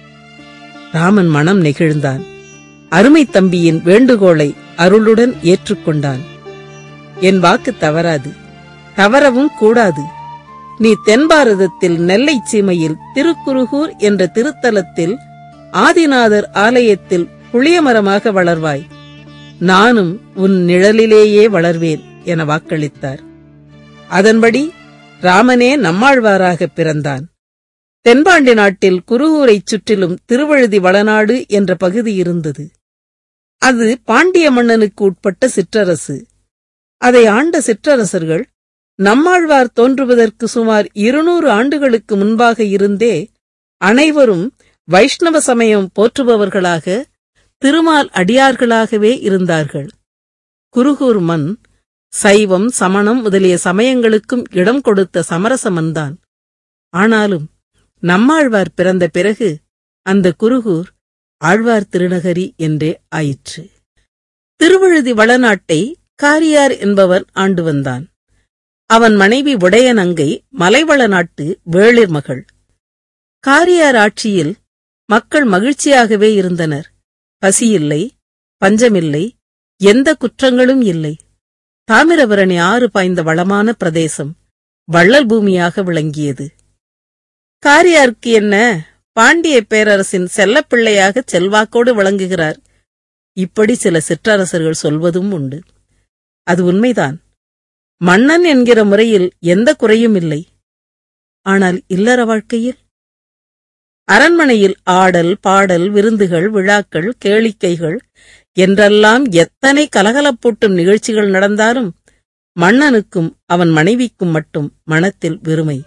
ராமன் மனம் நெகிழ்ந்தான் அருமை தம்பியின் வேண்டுகோளை அருளுடன் ஏற்றுக்கொண்டான் என் வாக்கு தவறாது தவறவும் கூடாது நீ தென்பாரதத்தில் நெல்லை சீமையில் திருக்குருகூர் என்ற திருத்தலத்தில் ஆதிநாதர் ஆலயத்தில் புளியமரமாக வளர்வாய் நானும் உன் நிழலிலேயே வளர்வேன் என வாக்களித்தார் அதன்படி ராமனே நம்மாழ்வாராக பிறந்தான் தென்பாண்டி நாட்டில் குருகூரைச் சுற்றிலும் திருவழுதி வளநாடு என்ற பகுதி இருந்தது அது பாண்டிய மன்னனுக்கு உட்பட்ட சிற்றரசு அதை ஆண்ட சிற்றரசர்கள் நம்மாழ்வார் தோன்றுவதற்கு சுமார் இருநூறு ஆண்டுகளுக்கு முன்பாக இருந்தே அனைவரும் வைஷ்ணவ சமயம் போற்றுபவர்களாக திருமால் அடியார்களாகவே இருந்தார்கள் குருகூர் மண் சைவம் சமணம் முதலிய சமயங்களுக்கும் இடம் கொடுத்த சமரச மன்தான் ஆனாலும் நம்மாழ்வார் பிறந்த பிறகு அந்த குருகூர் ஆழ்வார் திருநகரி என்றே ஆயிற்று திருவழுதி வளநாட்டை காரியார் என்பவன் ஆண்டு வந்தான் அவன் மனைவி உடையநங்கை மலைவள நாட்டு வேளிர் மகள் காரியார் ஆட்சியில் மக்கள் மகிழ்ச்சியாகவே இருந்தனர் பசியில்லை பஞ்சமில்லை எந்த குற்றங்களும் இல்லை தாமிரபரணி ஆறு பாய்ந்த வளமான பிரதேசம் வள்ளல் பூமியாக விளங்கியது காரியாருக்கு என்ன பாண்டிய பேரரசின் செல்லப்பிள்ளையாக செல்வாக்கோடு விளங்குகிறார் இப்படி சில சிற்றரசர்கள் சொல்வதும் உண்டு அது உண்மைதான் மன்னன் என்கிற முறையில் எந்த குறையும் இல்லை ஆனால் இல்லற வாழ்க்கையில் அரண்மனையில் ஆடல் பாடல் விருந்துகள் விழாக்கள் கேளிக்கைகள் என்றெல்லாம் எத்தனை கலகலப்பூட்டும் நிகழ்ச்சிகள் நடந்தாலும் மன்னனுக்கும் அவன் மனைவிக்கும் மட்டும் மனத்தில் வெறுமை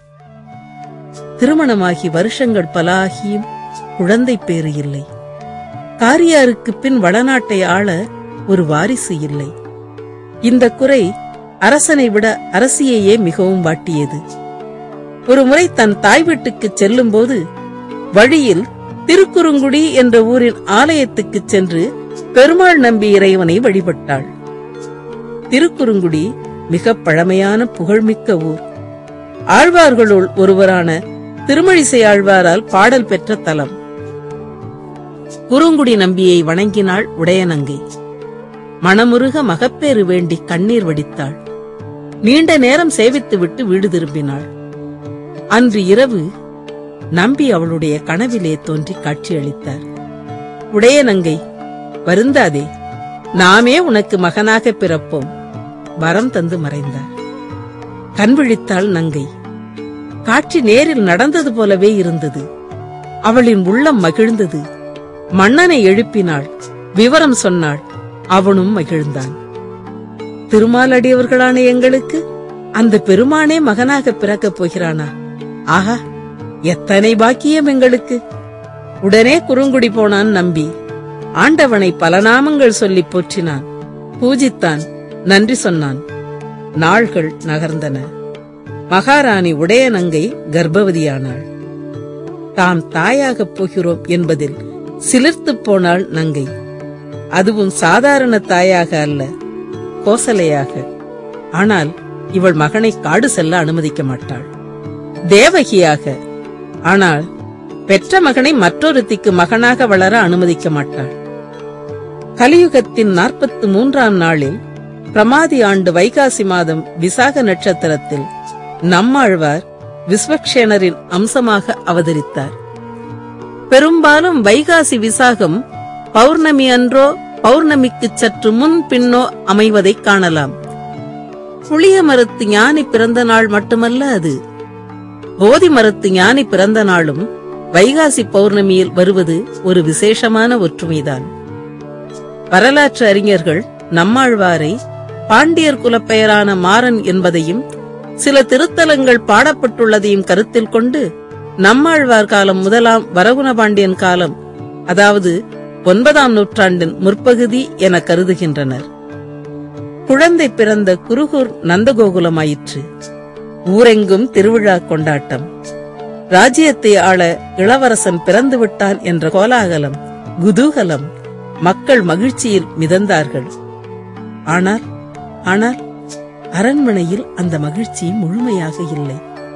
திருமணமாகி வருஷங்கள் பல ஆகியும் குழந்தை பேறு இல்லை காரியாருக்கு பின் வடநாட்டை ஆள ஒரு வாரிசு இல்லை இந்த குறை அரசனை விட அரசியையே மிகவும் வாட்டியது ஒரு முறை தன் தாய் வீட்டுக்கு செல்லும்போது வழியில் திருக்குறுங்குடி என்ற ஊரின் ஆலயத்துக்குச் சென்று பெருமாள் நம்பி இறைவனை வழிபட்டாள் திருக்குறுங்குடி மிக பழமையான புகழ்மிக்க ஊர் ஆழ்வார்களுள் ஒருவரான திருமழிசை ஆழ்வாரால் பாடல் பெற்ற தலம் குறுங்குடி நம்பியை வணங்கினாள் உடையநங்கை மனமுருக மகப்பேறு வேண்டி கண்ணீர் வடித்தாள் நீண்ட நேரம் சேவித்துவிட்டு வீடு திரும்பினாள் அன்று இரவு நம்பி அவளுடைய கனவிலே தோன்றி காட்சியளித்தார் உடையநங்கை வருந்தாதே நாமே உனக்கு மகனாக பிறப்போம் வரம் தந்து மறைந்தார் கண் விழித்தாள் நங்கை காட்சி நேரில் நடந்தது போலவே இருந்தது அவளின் உள்ளம் மகிழ்ந்தது மன்னனை எழுப்பினாள் விவரம் சொன்னாள் அவனும் மகிழ்ந்தான் திருமாலடியவர்களான எங்களுக்கு அந்த பெருமானே மகனாக பிறக்கப் போகிறானா ஆஹா எத்தனை பாக்கியம் எங்களுக்கு உடனே குறுங்குடி போனான் நம்பி ஆண்டவனை பல நாமங்கள் சொல்லி போற்றினான் பூஜித்தான் நன்றி சொன்னான் நாள்கள் நகர்ந்தன மகாராணி உடையநங்கை கர்ப்பவதியானாள் தாம் தாயாகப் போகிறோம் என்பதில் சிலிர்த்துப் போனாள் நங்கை அதுவும் சாதாரண தாயாக அல்ல கோசலையாக ஆனால் இவள் மகனை காடு செல்ல அனுமதிக்க மாட்டாள் தேவகியாக ஆனால் பெற்ற மகனை மற்றொருத்திக்கு மகனாக வளர அனுமதிக்க மாட்டாள் கலியுகத்தின் நாற்பத்து மூன்றாம் நாளில் பிரமாதி ஆண்டு வைகாசி மாதம் விசாக நட்சத்திரத்தில் நம்மாழ்வார் விஸ்வக்ஷேனரின் அம்சமாக அவதரித்தார் பெரும்பாலும் வைகாசி விசாகம் பௌர்ணமி அன்றோ பௌர்ணமிக்கு சற்று முன் பின்னோ அமைவதைக் காணலாம் புளிய மரத்து ஞானி பிறந்த நாள் மட்டுமல்ல அது போதி மரத்து ஞானி பிறந்த நாளும் வைகாசி பௌர்ணமியில் வருவது ஒரு விசேஷமான ஒற்றுமைதான் வரலாற்று அறிஞர்கள் நம்மாழ்வாரை பாண்டியர் குலப்பெயரான மாறன் என்பதையும் சில திருத்தலங்கள் பாடப்பட்டுள்ளதையும் கருத்தில் கொண்டு நம்மாழ்வார் காலம் முதலாம் வரகுண பாண்டியன் காலம் அதாவது ஒன்பதாம் நூற்றாண்டின் முற்பகுதி என கருதுகின்றனர் குழந்தை பிறந்த குருகூர் நந்தகோகுலமாயிற்று ஊரெங்கும் திருவிழா கொண்டாட்டம் ராஜ்யத்தை ஆள இளவரசன் பிறந்து விட்டான் என்ற கோலாகலம் குதூகலம் மக்கள் மகிழ்ச்சியில் மிதந்தார்கள் ஆனால் ஆனால் அரண்மனையில் அந்த மகிழ்ச்சி முழுமையாக இல்லை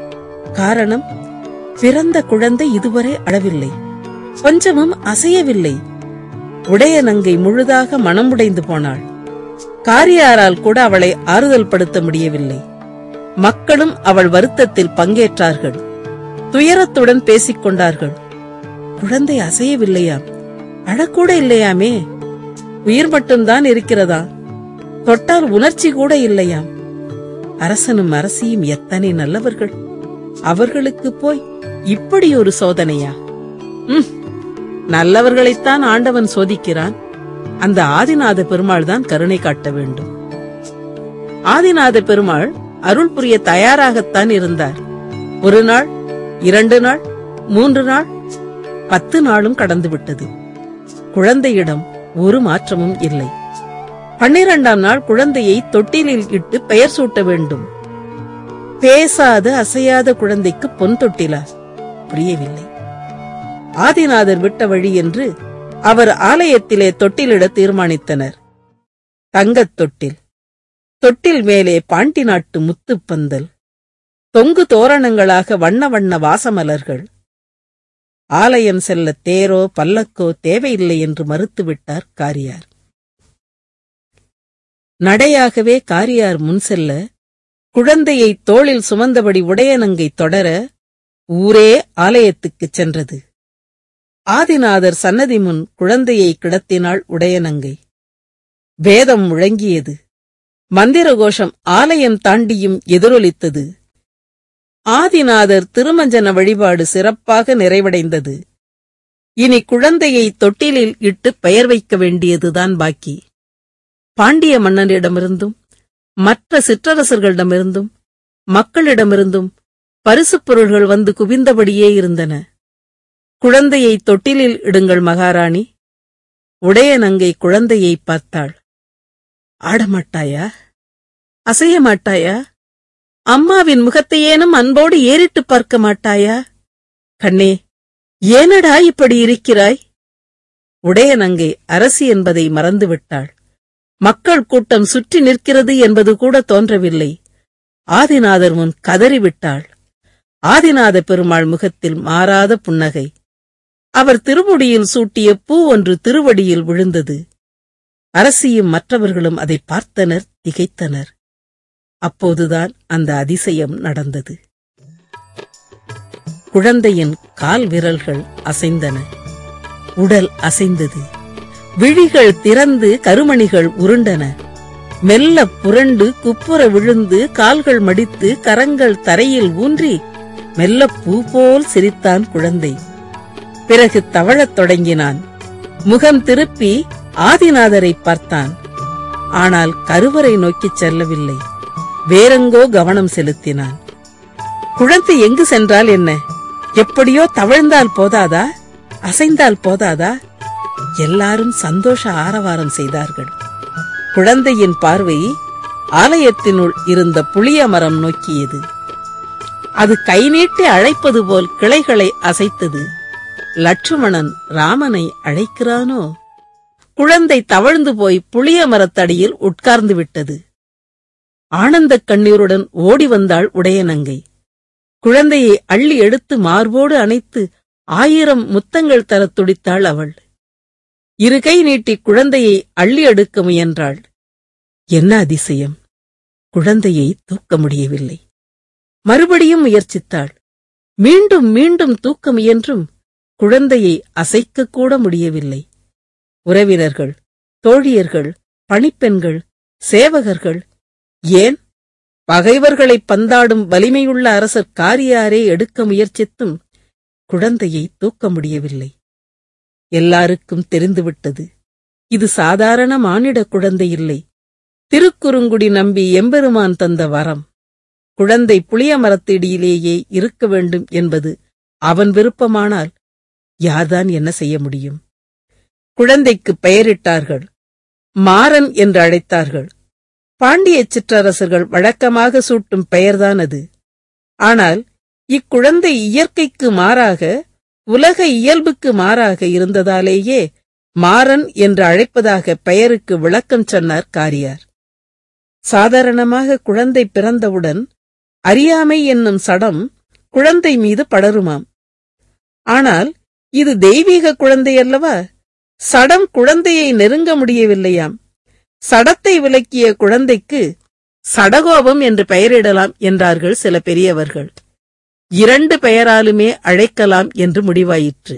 காரணம் பிறந்த குழந்தை இதுவரை அழவில்லை கொஞ்சமும் அசையவில்லை உடைய நங்கை முழுதாக மனமுடைந்து போனாள் காரியாரால் கூட அவளை ஆறுதல் படுத்த முடியவில்லை மக்களும் அவள் வருத்தத்தில் பங்கேற்றார்கள் துயரத்துடன் பேசிக் கொண்டார்கள் குழந்தை அசையவில்லையாம் அழக்கூட இல்லையாமே உயிர் மட்டும்தான் இருக்கிறதா தொட்டால் உணர்ச்சி கூட இல்லையாம் அரசனும் அரசியும் எத்தனை நல்லவர்கள் அவர்களுக்கு போய் இப்படி ஒரு சோதனையா ம், நல்லவர்களைத்தான் ஆண்டவன் சோதிக்கிறான் அந்த ஆதிநாத பெருமாள் தான் கருணை காட்ட வேண்டும் ஆதிநாத பெருமாள் அருள் புரிய தயாராகத்தான் இருந்தார் ஒரு நாள் இரண்டு நாள் மூன்று நாள் பத்து நாளும் கடந்து விட்டது குழந்தையிடம் ஒரு மாற்றமும் இல்லை பன்னிரண்டாம் நாள் குழந்தையை தொட்டிலில் இட்டு பெயர் சூட்ட வேண்டும் பேசாத அசையாத குழந்தைக்கு பொன் தொட்டிலா புரியவில்லை ஆதிநாதர் விட்ட வழி என்று அவர் ஆலயத்திலே தொட்டிலிட தீர்மானித்தனர் தங்கத் தொட்டில் தொட்டில் மேலே பாண்டி நாட்டு முத்துப்பந்தல் தொங்கு தோரணங்களாக வண்ண வண்ண வாசமலர்கள் ஆலயம் செல்ல தேரோ பல்லக்கோ தேவையில்லை என்று மறுத்துவிட்டார் காரியார் நடையாகவே காரியார் முன் செல்ல குழந்தையை தோளில் சுமந்தபடி உடையனங்கை தொடர ஊரே ஆலயத்துக்குச் சென்றது ஆதிநாதர் சன்னதி முன் குழந்தையை கிடத்தினாள் உடையனங்கை வேதம் முழங்கியது மந்திர கோஷம் ஆலயம் தாண்டியும் எதிரொலித்தது ஆதிநாதர் திருமஞ்சன வழிபாடு சிறப்பாக நிறைவடைந்தது இனி குழந்தையை தொட்டிலில் இட்டு பெயர் வைக்க வேண்டியதுதான் பாக்கி பாண்டிய மன்னனிடமிருந்தும் மற்ற சிற்றரசர்களிடமிருந்தும் மக்களிடமிருந்தும் பரிசுப் பொருள்கள் வந்து குவிந்தபடியே இருந்தன குழந்தையை தொட்டிலில் இடுங்கள் மகாராணி உடைய நங்கை குழந்தையை பார்த்தாள் ஆடமாட்டாயா அசைய மாட்டாயா அம்மாவின் முகத்தையேனும் அன்போடு ஏறிட்டு பார்க்க மாட்டாயா கண்ணே ஏனடா இப்படி இருக்கிறாய் உடைய நங்கை அரசி என்பதை மறந்துவிட்டாள் மக்கள் கூட்டம் சுற்றி நிற்கிறது என்பது கூட தோன்றவில்லை ஆதிநாதர் முன் கதறிவிட்டாள் ஆதிநாத பெருமாள் முகத்தில் மாறாத புன்னகை அவர் திருமுடியில் சூட்டிய பூ ஒன்று திருவடியில் விழுந்தது அரசியும் மற்றவர்களும் அதை பார்த்தனர் திகைத்தனர் அப்போதுதான் அந்த அதிசயம் நடந்தது குழந்தையின் கால் விரல்கள் அசைந்தன உடல் அசைந்தது விழிகள் திறந்து கருமணிகள் உருண்டன மெல்ல புரண்டு குப்புற விழுந்து கால்கள் மடித்து கரங்கள் தரையில் ஊன்றி மெல்ல பூ போல் சிரித்தான் குழந்தை பிறகு தவழத் தொடங்கினான் முகம் திருப்பி ஆதிநாதரை பார்த்தான் ஆனால் கருவறை நோக்கிச் செல்லவில்லை வேறெங்கோ கவனம் செலுத்தினான் குழந்தை எங்கு சென்றால் என்ன எப்படியோ தவழ்ந்தால் போதாதா அசைந்தால் போதாதா எல்லாரும் சந்தோஷ ஆரவாரம் செய்தார்கள் குழந்தையின் பார்வை ஆலயத்தினுள் இருந்த புளிய மரம் நோக்கியது அது கை நீட்டி அழைப்பது போல் கிளைகளை அசைத்தது லட்சுமணன் ராமனை அழைக்கிறானோ குழந்தை தவழ்ந்து போய் புளிய மரத்தடியில் உட்கார்ந்து விட்டது ஆனந்தக் கண்ணீருடன் ஓடி வந்தாள் உடையநங்கை குழந்தையை அள்ளி எடுத்து மார்போடு அணைத்து ஆயிரம் முத்தங்கள் தரத் துடித்தாள் அவள் இரு கை நீட்டி குழந்தையை அள்ளி எடுக்க முயன்றாள் என்ன அதிசயம் குழந்தையை தூக்க முடியவில்லை மறுபடியும் முயற்சித்தாள் மீண்டும் மீண்டும் தூக்க முயன்றும் குழந்தையை அசைக்க கூட முடியவில்லை உறவினர்கள் தோழியர்கள் பணிப்பெண்கள் சேவகர்கள் ஏன் பகைவர்களை பந்தாடும் வலிமையுள்ள அரசர் காரியாரே எடுக்க முயற்சித்தும் குழந்தையை தூக்க முடியவில்லை எல்லாருக்கும் தெரிந்துவிட்டது இது சாதாரண மானிட குழந்தை இல்லை திருக்குறுங்குடி நம்பி எம்பெருமான் தந்த வரம் குழந்தை புளிய மரத்தடியிலேயே இருக்க வேண்டும் என்பது அவன் விருப்பமானால் யார்தான் என்ன செய்ய முடியும் குழந்தைக்கு பெயரிட்டார்கள் மாறன் என்று அழைத்தார்கள் பாண்டிய சிற்றரசர்கள் வழக்கமாக சூட்டும் பெயர்தான் அது ஆனால் இக்குழந்தை இயற்கைக்கு மாறாக உலக இயல்புக்கு மாறாக இருந்ததாலேயே மாறன் என்று அழைப்பதாக பெயருக்கு விளக்கம் சொன்னார் காரியார் சாதாரணமாக குழந்தை பிறந்தவுடன் அறியாமை என்னும் சடம் குழந்தை மீது படருமாம் ஆனால் இது தெய்வீக குழந்தை அல்லவா சடம் குழந்தையை நெருங்க முடியவில்லையாம் சடத்தை விலக்கிய குழந்தைக்கு சடகோபம் என்று பெயரிடலாம் என்றார்கள் சில பெரியவர்கள் இரண்டு பெயராலுமே அழைக்கலாம் என்று முடிவாயிற்று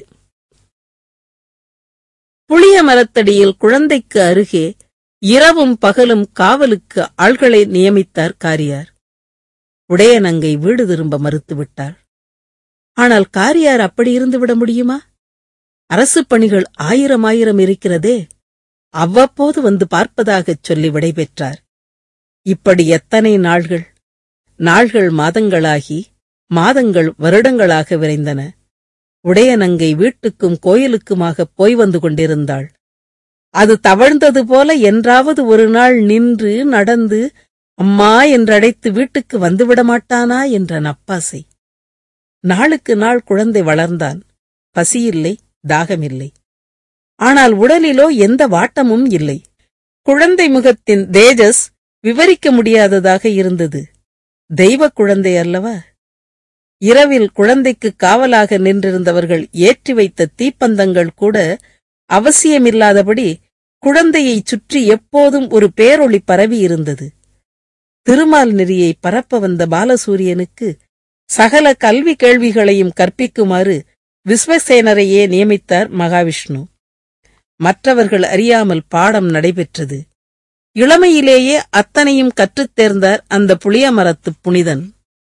புளிய மரத்தடியில் குழந்தைக்கு அருகே இரவும் பகலும் காவலுக்கு ஆள்களை நியமித்தார் காரியார் உடையநங்கை வீடு திரும்ப மறுத்துவிட்டாள் ஆனால் காரியார் அப்படி இருந்து விட முடியுமா அரசு பணிகள் ஆயிரம் ஆயிரம் இருக்கிறதே அவ்வப்போது வந்து பார்ப்பதாகச் சொல்லி விடைபெற்றார் இப்படி எத்தனை நாள்கள் நாள்கள் மாதங்களாகி மாதங்கள் வருடங்களாக விரைந்தன உடையநங்கை வீட்டுக்கும் கோயிலுக்குமாக போய் வந்து கொண்டிருந்தாள் அது தவழ்ந்தது போல என்றாவது ஒரு நாள் நின்று நடந்து அம்மா என்றழைத்து வீட்டுக்கு வந்துவிட மாட்டானா என்ற நப்பாசை நாளுக்கு நாள் குழந்தை வளர்ந்தான் பசியில்லை தாகமில்லை ஆனால் உடலிலோ எந்த வாட்டமும் இல்லை குழந்தை முகத்தின் தேஜஸ் விவரிக்க முடியாததாக இருந்தது தெய்வ குழந்தை அல்லவா இரவில் குழந்தைக்கு காவலாக நின்றிருந்தவர்கள் ஏற்றி வைத்த தீப்பந்தங்கள் கூட அவசியமில்லாதபடி குழந்தையைச் சுற்றி எப்போதும் ஒரு பேரொளி பரவி இருந்தது திருமால் நெறியை பரப்ப வந்த பாலசூரியனுக்கு சகல கல்வி கேள்விகளையும் கற்பிக்குமாறு விஸ்வசேனரையே நியமித்தார் மகாவிஷ்ணு மற்றவர்கள் அறியாமல் பாடம் நடைபெற்றது இளமையிலேயே அத்தனையும் கற்றுத் தேர்ந்தார் அந்த புளிய மரத்துப் புனிதன்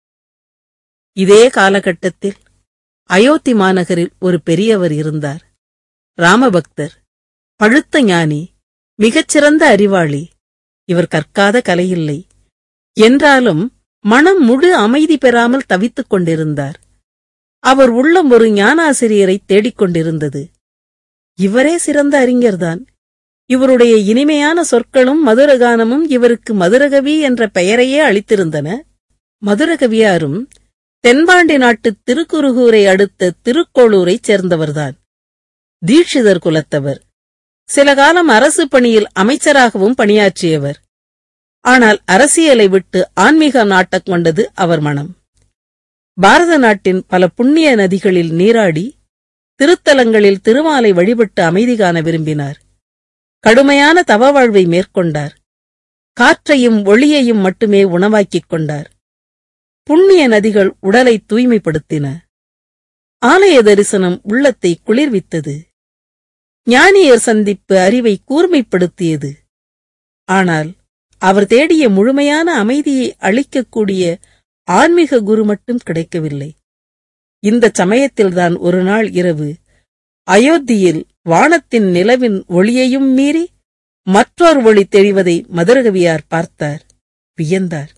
இதே காலகட்டத்தில் அயோத்தி மாநகரில் ஒரு பெரியவர் இருந்தார் ராமபக்தர் பழுத்த ஞானி மிகச்சிறந்த அறிவாளி இவர் கற்காத கலையில்லை என்றாலும் மனம் முழு அமைதி பெறாமல் தவித்துக் கொண்டிருந்தார் அவர் உள்ளம் ஒரு ஞானாசிரியரை தேடிக் கொண்டிருந்தது இவரே சிறந்த அறிஞர்தான் இவருடைய இனிமையான சொற்களும் மதுரகானமும் இவருக்கு மதுரகவி என்ற பெயரையே அளித்திருந்தன மதுரகவியாரும் தென்பாண்டி நாட்டு திருக்குறுகூரை அடுத்த திருக்கோளூரைச் சேர்ந்தவர்தான் தீட்சிதர் குலத்தவர் சில காலம் அரசு பணியில் அமைச்சராகவும் பணியாற்றியவர் ஆனால் அரசியலை விட்டு ஆன்மீக நாட்டக் கொண்டது அவர் மனம் பாரத நாட்டின் பல புண்ணிய நதிகளில் நீராடி திருத்தலங்களில் திருமாலை வழிபட்டு அமைதி காண விரும்பினார் கடுமையான தவ வாழ்வை மேற்கொண்டார் காற்றையும் ஒளியையும் மட்டுமே உணவாக்கிக் கொண்டார் புண்ணிய நதிகள் உடலை தூய்மைப்படுத்தின ஆலய தரிசனம் உள்ளத்தை குளிர்வித்தது ஞானியர் சந்திப்பு அறிவை கூர்மைப்படுத்தியது ஆனால் அவர் தேடிய முழுமையான அமைதியை அளிக்கக்கூடிய ஆன்மீக குரு மட்டும் கிடைக்கவில்லை இந்த சமயத்தில்தான் ஒரு நாள் இரவு அயோத்தியில் வானத்தின் நிலவின் ஒளியையும் மீறி மற்றொரு ஒளி தெரிவதை மதுரகவியார் பார்த்தார் வியந்தார்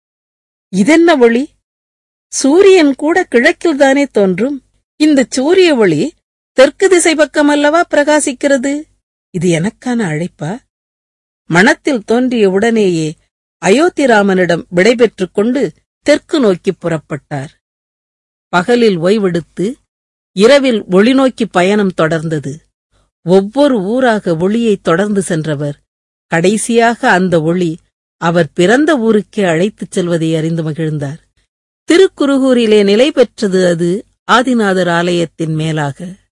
இதென்ன ஒளி சூரியன் கூட கிழக்கில்தானே தோன்றும் இந்த சூரிய ஒளி தெற்கு திசை பக்கமல்லவா பிரகாசிக்கிறது இது எனக்கான அழைப்பா மனத்தில் தோன்றிய உடனேயே அயோத்திராமனிடம் விடைபெற்றுக் கொண்டு தெற்கு நோக்கி புறப்பட்டார் பகலில் ஓய்வெடுத்து இரவில் ஒளி நோக்கி பயணம் தொடர்ந்தது ஒவ்வொரு ஊராக ஒளியை தொடர்ந்து சென்றவர் கடைசியாக அந்த ஒளி அவர் பிறந்த ஊருக்கே அழைத்துச் செல்வதை அறிந்து மகிழ்ந்தார் திருக்குருகூரிலே நிலை பெற்றது அது ஆதிநாதர் ஆலயத்தின் மேலாக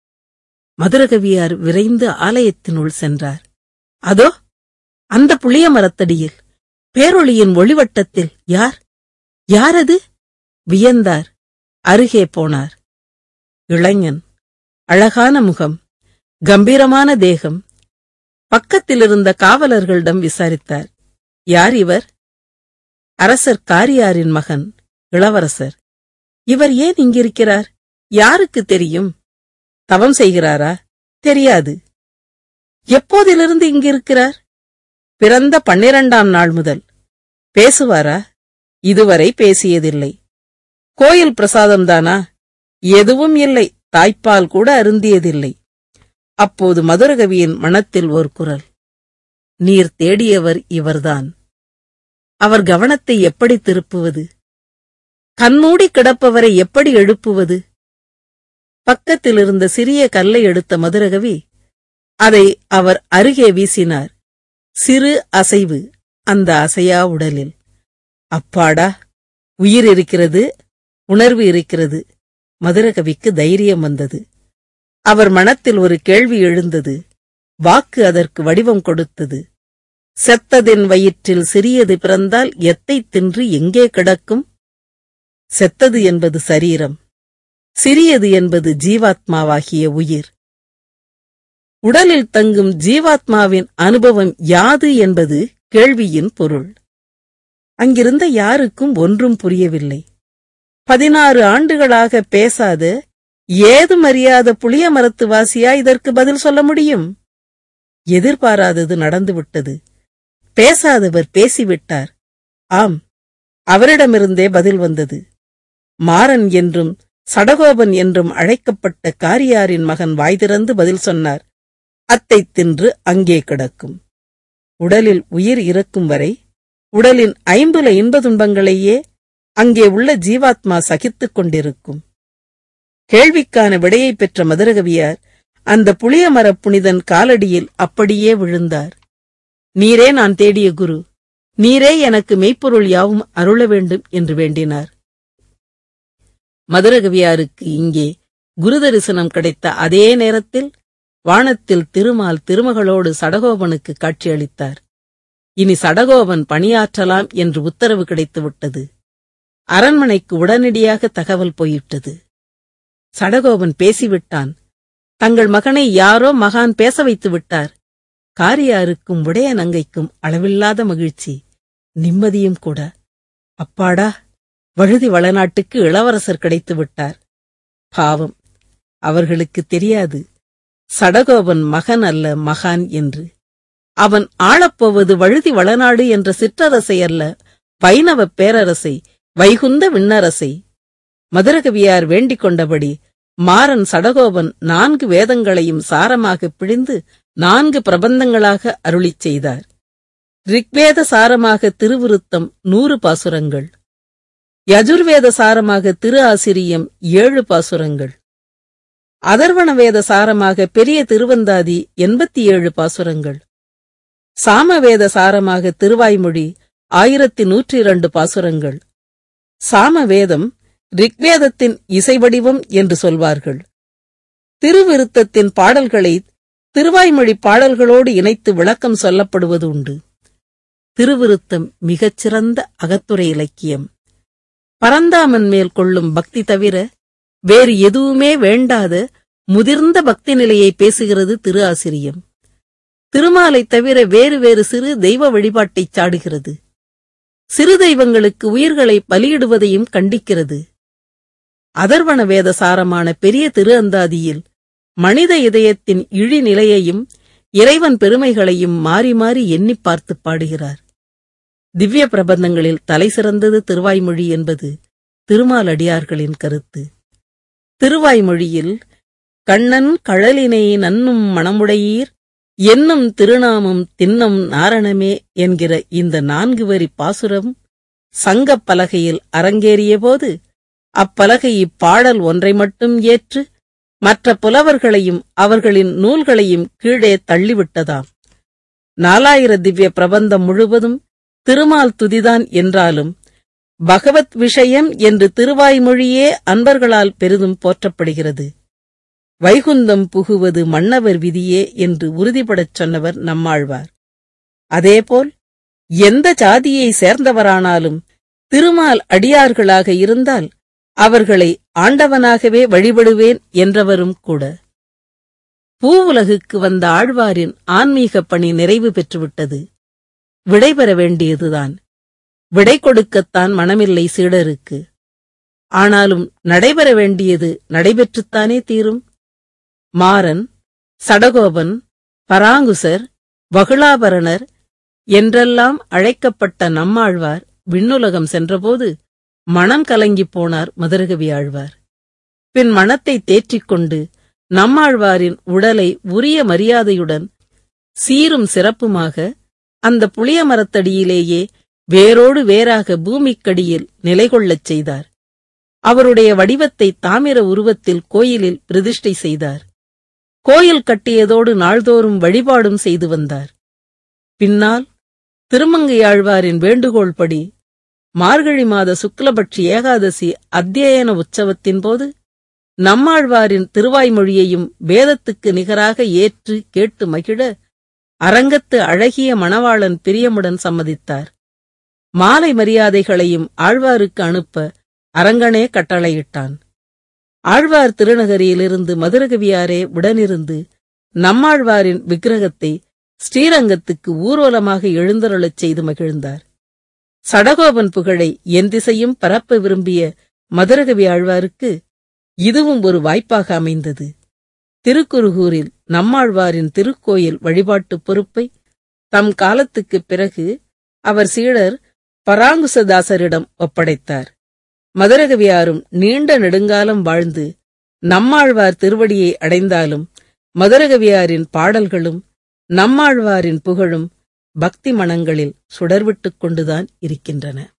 மதுரகவியார் விரைந்து ஆலயத்தினுள் சென்றார் அதோ அந்த புளிய மரத்தடியில் பேரொளியின் ஒளிவட்டத்தில் யார் யார் அது வியந்தார் அருகே போனார் இளைஞன் அழகான முகம் கம்பீரமான தேகம் பக்கத்திலிருந்த காவலர்களிடம் விசாரித்தார் யார் இவர் அரசர் காரியாரின் மகன் இளவரசர் இவர் ஏன் இங்கிருக்கிறார் யாருக்கு தெரியும் தவம் செய்கிறாரா தெரியாது எப்போதிலிருந்து இங்கிருக்கிறார் பிறந்த பன்னிரண்டாம் நாள் முதல் பேசுவாரா இதுவரை பேசியதில்லை கோயில் பிரசாதம்தானா எதுவும் இல்லை தாய்ப்பால் கூட அருந்தியதில்லை அப்போது மதுரகவியின் மனத்தில் ஒரு குரல் நீர் தேடியவர் இவர்தான் அவர் கவனத்தை எப்படி திருப்புவது கண்மூடி கிடப்பவரை எப்படி எழுப்புவது பக்கத்தில் இருந்த சிறிய கல்லை எடுத்த மதுரகவி அதை அவர் அருகே வீசினார் சிறு அசைவு அந்த அசையா உடலில் அப்பாடா உயிர் இருக்கிறது உணர்வு இருக்கிறது மதுரகவிக்கு தைரியம் வந்தது அவர் மனத்தில் ஒரு கேள்வி எழுந்தது வாக்கு அதற்கு வடிவம் கொடுத்தது செத்ததின் வயிற்றில் சிறியது பிறந்தால் எத்தை தின்று எங்கே கிடக்கும் செத்தது என்பது சரீரம் சிறியது என்பது ஜீவாத்மாவாகிய உயிர் உடலில் தங்கும் ஜீவாத்மாவின் அனுபவம் யாது என்பது கேள்வியின் பொருள் அங்கிருந்த யாருக்கும் ஒன்றும் புரியவில்லை பதினாறு ஆண்டுகளாக பேசாத ஏதும் அறியாத புளிய மரத்து வாசியா இதற்கு பதில் சொல்ல முடியும் எதிர்பாராதது நடந்துவிட்டது பேசாதவர் பேசிவிட்டார் ஆம் அவரிடமிருந்தே பதில் வந்தது மாறன் என்றும் சடகோபன் என்றும் அழைக்கப்பட்ட காரியாரின் மகன் வாய் திறந்து பதில் சொன்னார் அத்தை தின்று அங்கே கிடக்கும் உடலில் உயிர் இருக்கும் வரை உடலின் ஐம்புல இன்ப துன்பங்களையே அங்கே உள்ள ஜீவாத்மா சகித்துக் கொண்டிருக்கும் கேள்விக்கான விடையை பெற்ற மதுரகவியார் அந்த புளிய மரப் புனிதன் காலடியில் அப்படியே விழுந்தார் நீரே நான் தேடிய குரு நீரே எனக்கு மெய்ப்பொருள் யாவும் அருள வேண்டும் என்று வேண்டினார் மதுரகவியாருக்கு இங்கே குரு தரிசனம் கிடைத்த அதே நேரத்தில் வானத்தில் திருமால் திருமகளோடு சடகோபனுக்கு காட்சியளித்தார் இனி சடகோபன் பணியாற்றலாம் என்று உத்தரவு கிடைத்துவிட்டது அரண்மனைக்கு உடனடியாக தகவல் போயிட்டது சடகோபன் பேசிவிட்டான் தங்கள் மகனை யாரோ மகான் பேச வைத்து விட்டார் காரியாருக்கும் உடைய நங்கைக்கும் அளவில்லாத மகிழ்ச்சி நிம்மதியும் கூட அப்பாடா வழுதி வளநாட்டுக்கு இளவரசர் கிடைத்து விட்டார் பாவம் அவர்களுக்கு தெரியாது சடகோபன் மகன் அல்ல மகான் என்று அவன் ஆளப்போவது வழுதி வளநாடு என்ற சிற்றரசை அல்ல வைணவ பேரரசை வைகுந்த விண்ணரசை மதுரகவியார் வேண்டிக் கொண்டபடி மாறன் சடகோபன் நான்கு வேதங்களையும் சாரமாக பிழிந்து நான்கு பிரபந்தங்களாக அருளிச் செய்தார் ரிக்வேத சாரமாக திருவிருத்தம் நூறு பாசுரங்கள் யஜுர்வேத சாரமாக திரு ஆசிரியம் ஏழு பாசுரங்கள் அதர்வண வேத சாரமாக பெரிய திருவந்தாதி எண்பத்தி ஏழு பாசுரங்கள் சாமவேத சாரமாக திருவாய்மொழி ஆயிரத்தி நூற்றி இரண்டு பாசுரங்கள் சாமவேதம் ரிக்வேதத்தின் இசைவடிவம் என்று சொல்வார்கள் திருவிருத்தத்தின் பாடல்களை திருவாய்மொழி பாடல்களோடு இணைத்து விளக்கம் சொல்லப்படுவது உண்டு திருவிருத்தம் மிகச்சிறந்த அகத்துரை இலக்கியம் பரந்தாமன் மேல் கொள்ளும் பக்தி தவிர வேறு எதுவுமே வேண்டாத முதிர்ந்த பக்தி நிலையை பேசுகிறது திரு ஆசிரியம் திருமாலை தவிர வேறு வேறு சிறு தெய்வ வழிபாட்டைச் சாடுகிறது சிறு தெய்வங்களுக்கு உயிர்களை பலியிடுவதையும் கண்டிக்கிறது அதர்வண வேத சாரமான பெரிய திரு அந்தாதியில் மனித இதயத்தின் இழிநிலையையும் இறைவன் பெருமைகளையும் மாறி மாறி எண்ணிப் பார்த்து பாடுகிறார் திவ்ய பிரபந்தங்களில் தலை சிறந்தது திருவாய்மொழி என்பது திருமாலடியார்களின் கருத்து திருவாய்மொழியில் கண்ணன் கழலினை நன்னும் மணமுடையீர் என்னும் திருநாமம் தின்னம் நாரணமே என்கிற இந்த நான்கு வரி பாசுரம் சங்கப் பலகையில் அரங்கேறியபோது அப்பலகை இப்பாடல் ஒன்றை மட்டும் ஏற்று மற்ற புலவர்களையும் அவர்களின் நூல்களையும் கீழே தள்ளிவிட்டதாம் நாலாயிர திவ்ய பிரபந்தம் முழுவதும் திருமால் துதிதான் என்றாலும் பகவத் விஷயம் என்று திருவாய்மொழியே அன்பர்களால் பெரிதும் போற்றப்படுகிறது வைகுந்தம் புகுவது மன்னவர் விதியே என்று உறுதிபடச் சொன்னவர் நம்மாழ்வார் அதேபோல் எந்த ஜாதியை சேர்ந்தவரானாலும் திருமால் அடியார்களாக இருந்தால் அவர்களை ஆண்டவனாகவே வழிபடுவேன் என்றவரும் கூட பூவுலகுக்கு வந்த ஆழ்வாரின் ஆன்மீக பணி நிறைவு பெற்றுவிட்டது விடைபெற வேண்டியதுதான் விடை கொடுக்கத்தான் மனமில்லை சீடருக்கு ஆனாலும் நடைபெற வேண்டியது நடைபெற்றுத்தானே தீரும் மாறன் சடகோபன் பராங்குசர் வகுளாபரணர் என்றெல்லாம் அழைக்கப்பட்ட நம்மாழ்வார் விண்ணுலகம் சென்றபோது மனம் கலங்கிப் போனார் மதுரகவி ஆழ்வார் பின் மனத்தை தேற்றிக்கொண்டு நம்மாழ்வாரின் உடலை உரிய மரியாதையுடன் சீரும் சிறப்புமாக அந்த புளிய மரத்தடியிலேயே வேரோடு வேறாக பூமிக்கடியில் நிலை கொள்ளச் செய்தார் அவருடைய வடிவத்தை தாமிர உருவத்தில் கோயிலில் பிரதிஷ்டை செய்தார் கோயில் கட்டியதோடு நாள்தோறும் வழிபாடும் செய்து வந்தார் பின்னால் திருமங்கையாழ்வாரின் வேண்டுகோள்படி மார்கழி மாத சுக்லபட்சி ஏகாதசி அத்தியன உற்சவத்தின் போது நம்மாழ்வாரின் திருவாய்மொழியையும் வேதத்துக்கு நிகராக ஏற்று கேட்டு மகிழ அரங்கத்து அழகிய மணவாளன் பிரியமுடன் சம்மதித்தார் மாலை மரியாதைகளையும் ஆழ்வாருக்கு அனுப்ப அரங்கனே கட்டளையிட்டான் ஆழ்வார் திருநகரியிலிருந்து மதுரகவியாரே உடனிருந்து நம்மாழ்வாரின் விக்கிரகத்தை ஸ்ரீரங்கத்துக்கு ஊர்வலமாக எழுந்தருளச் செய்து மகிழ்ந்தார் சடகோபன் புகழை என் திசையும் பரப்ப விரும்பிய மதுரகவி ஆழ்வாருக்கு இதுவும் ஒரு வாய்ப்பாக அமைந்தது திருக்குருகூரில் நம்மாழ்வாரின் திருக்கோயில் வழிபாட்டுப் பொறுப்பை தம் காலத்துக்குப் பிறகு அவர் சீடர் பராங்குசதாசரிடம் ஒப்படைத்தார் மதுரகவியாரும் நீண்ட நெடுங்காலம் வாழ்ந்து நம்மாழ்வார் திருவடியை அடைந்தாலும் மதுரகவியாரின் பாடல்களும் நம்மாழ்வாரின் புகழும் பக்தி மனங்களில் சுடர்விட்டுக் கொண்டுதான் இருக்கின்றன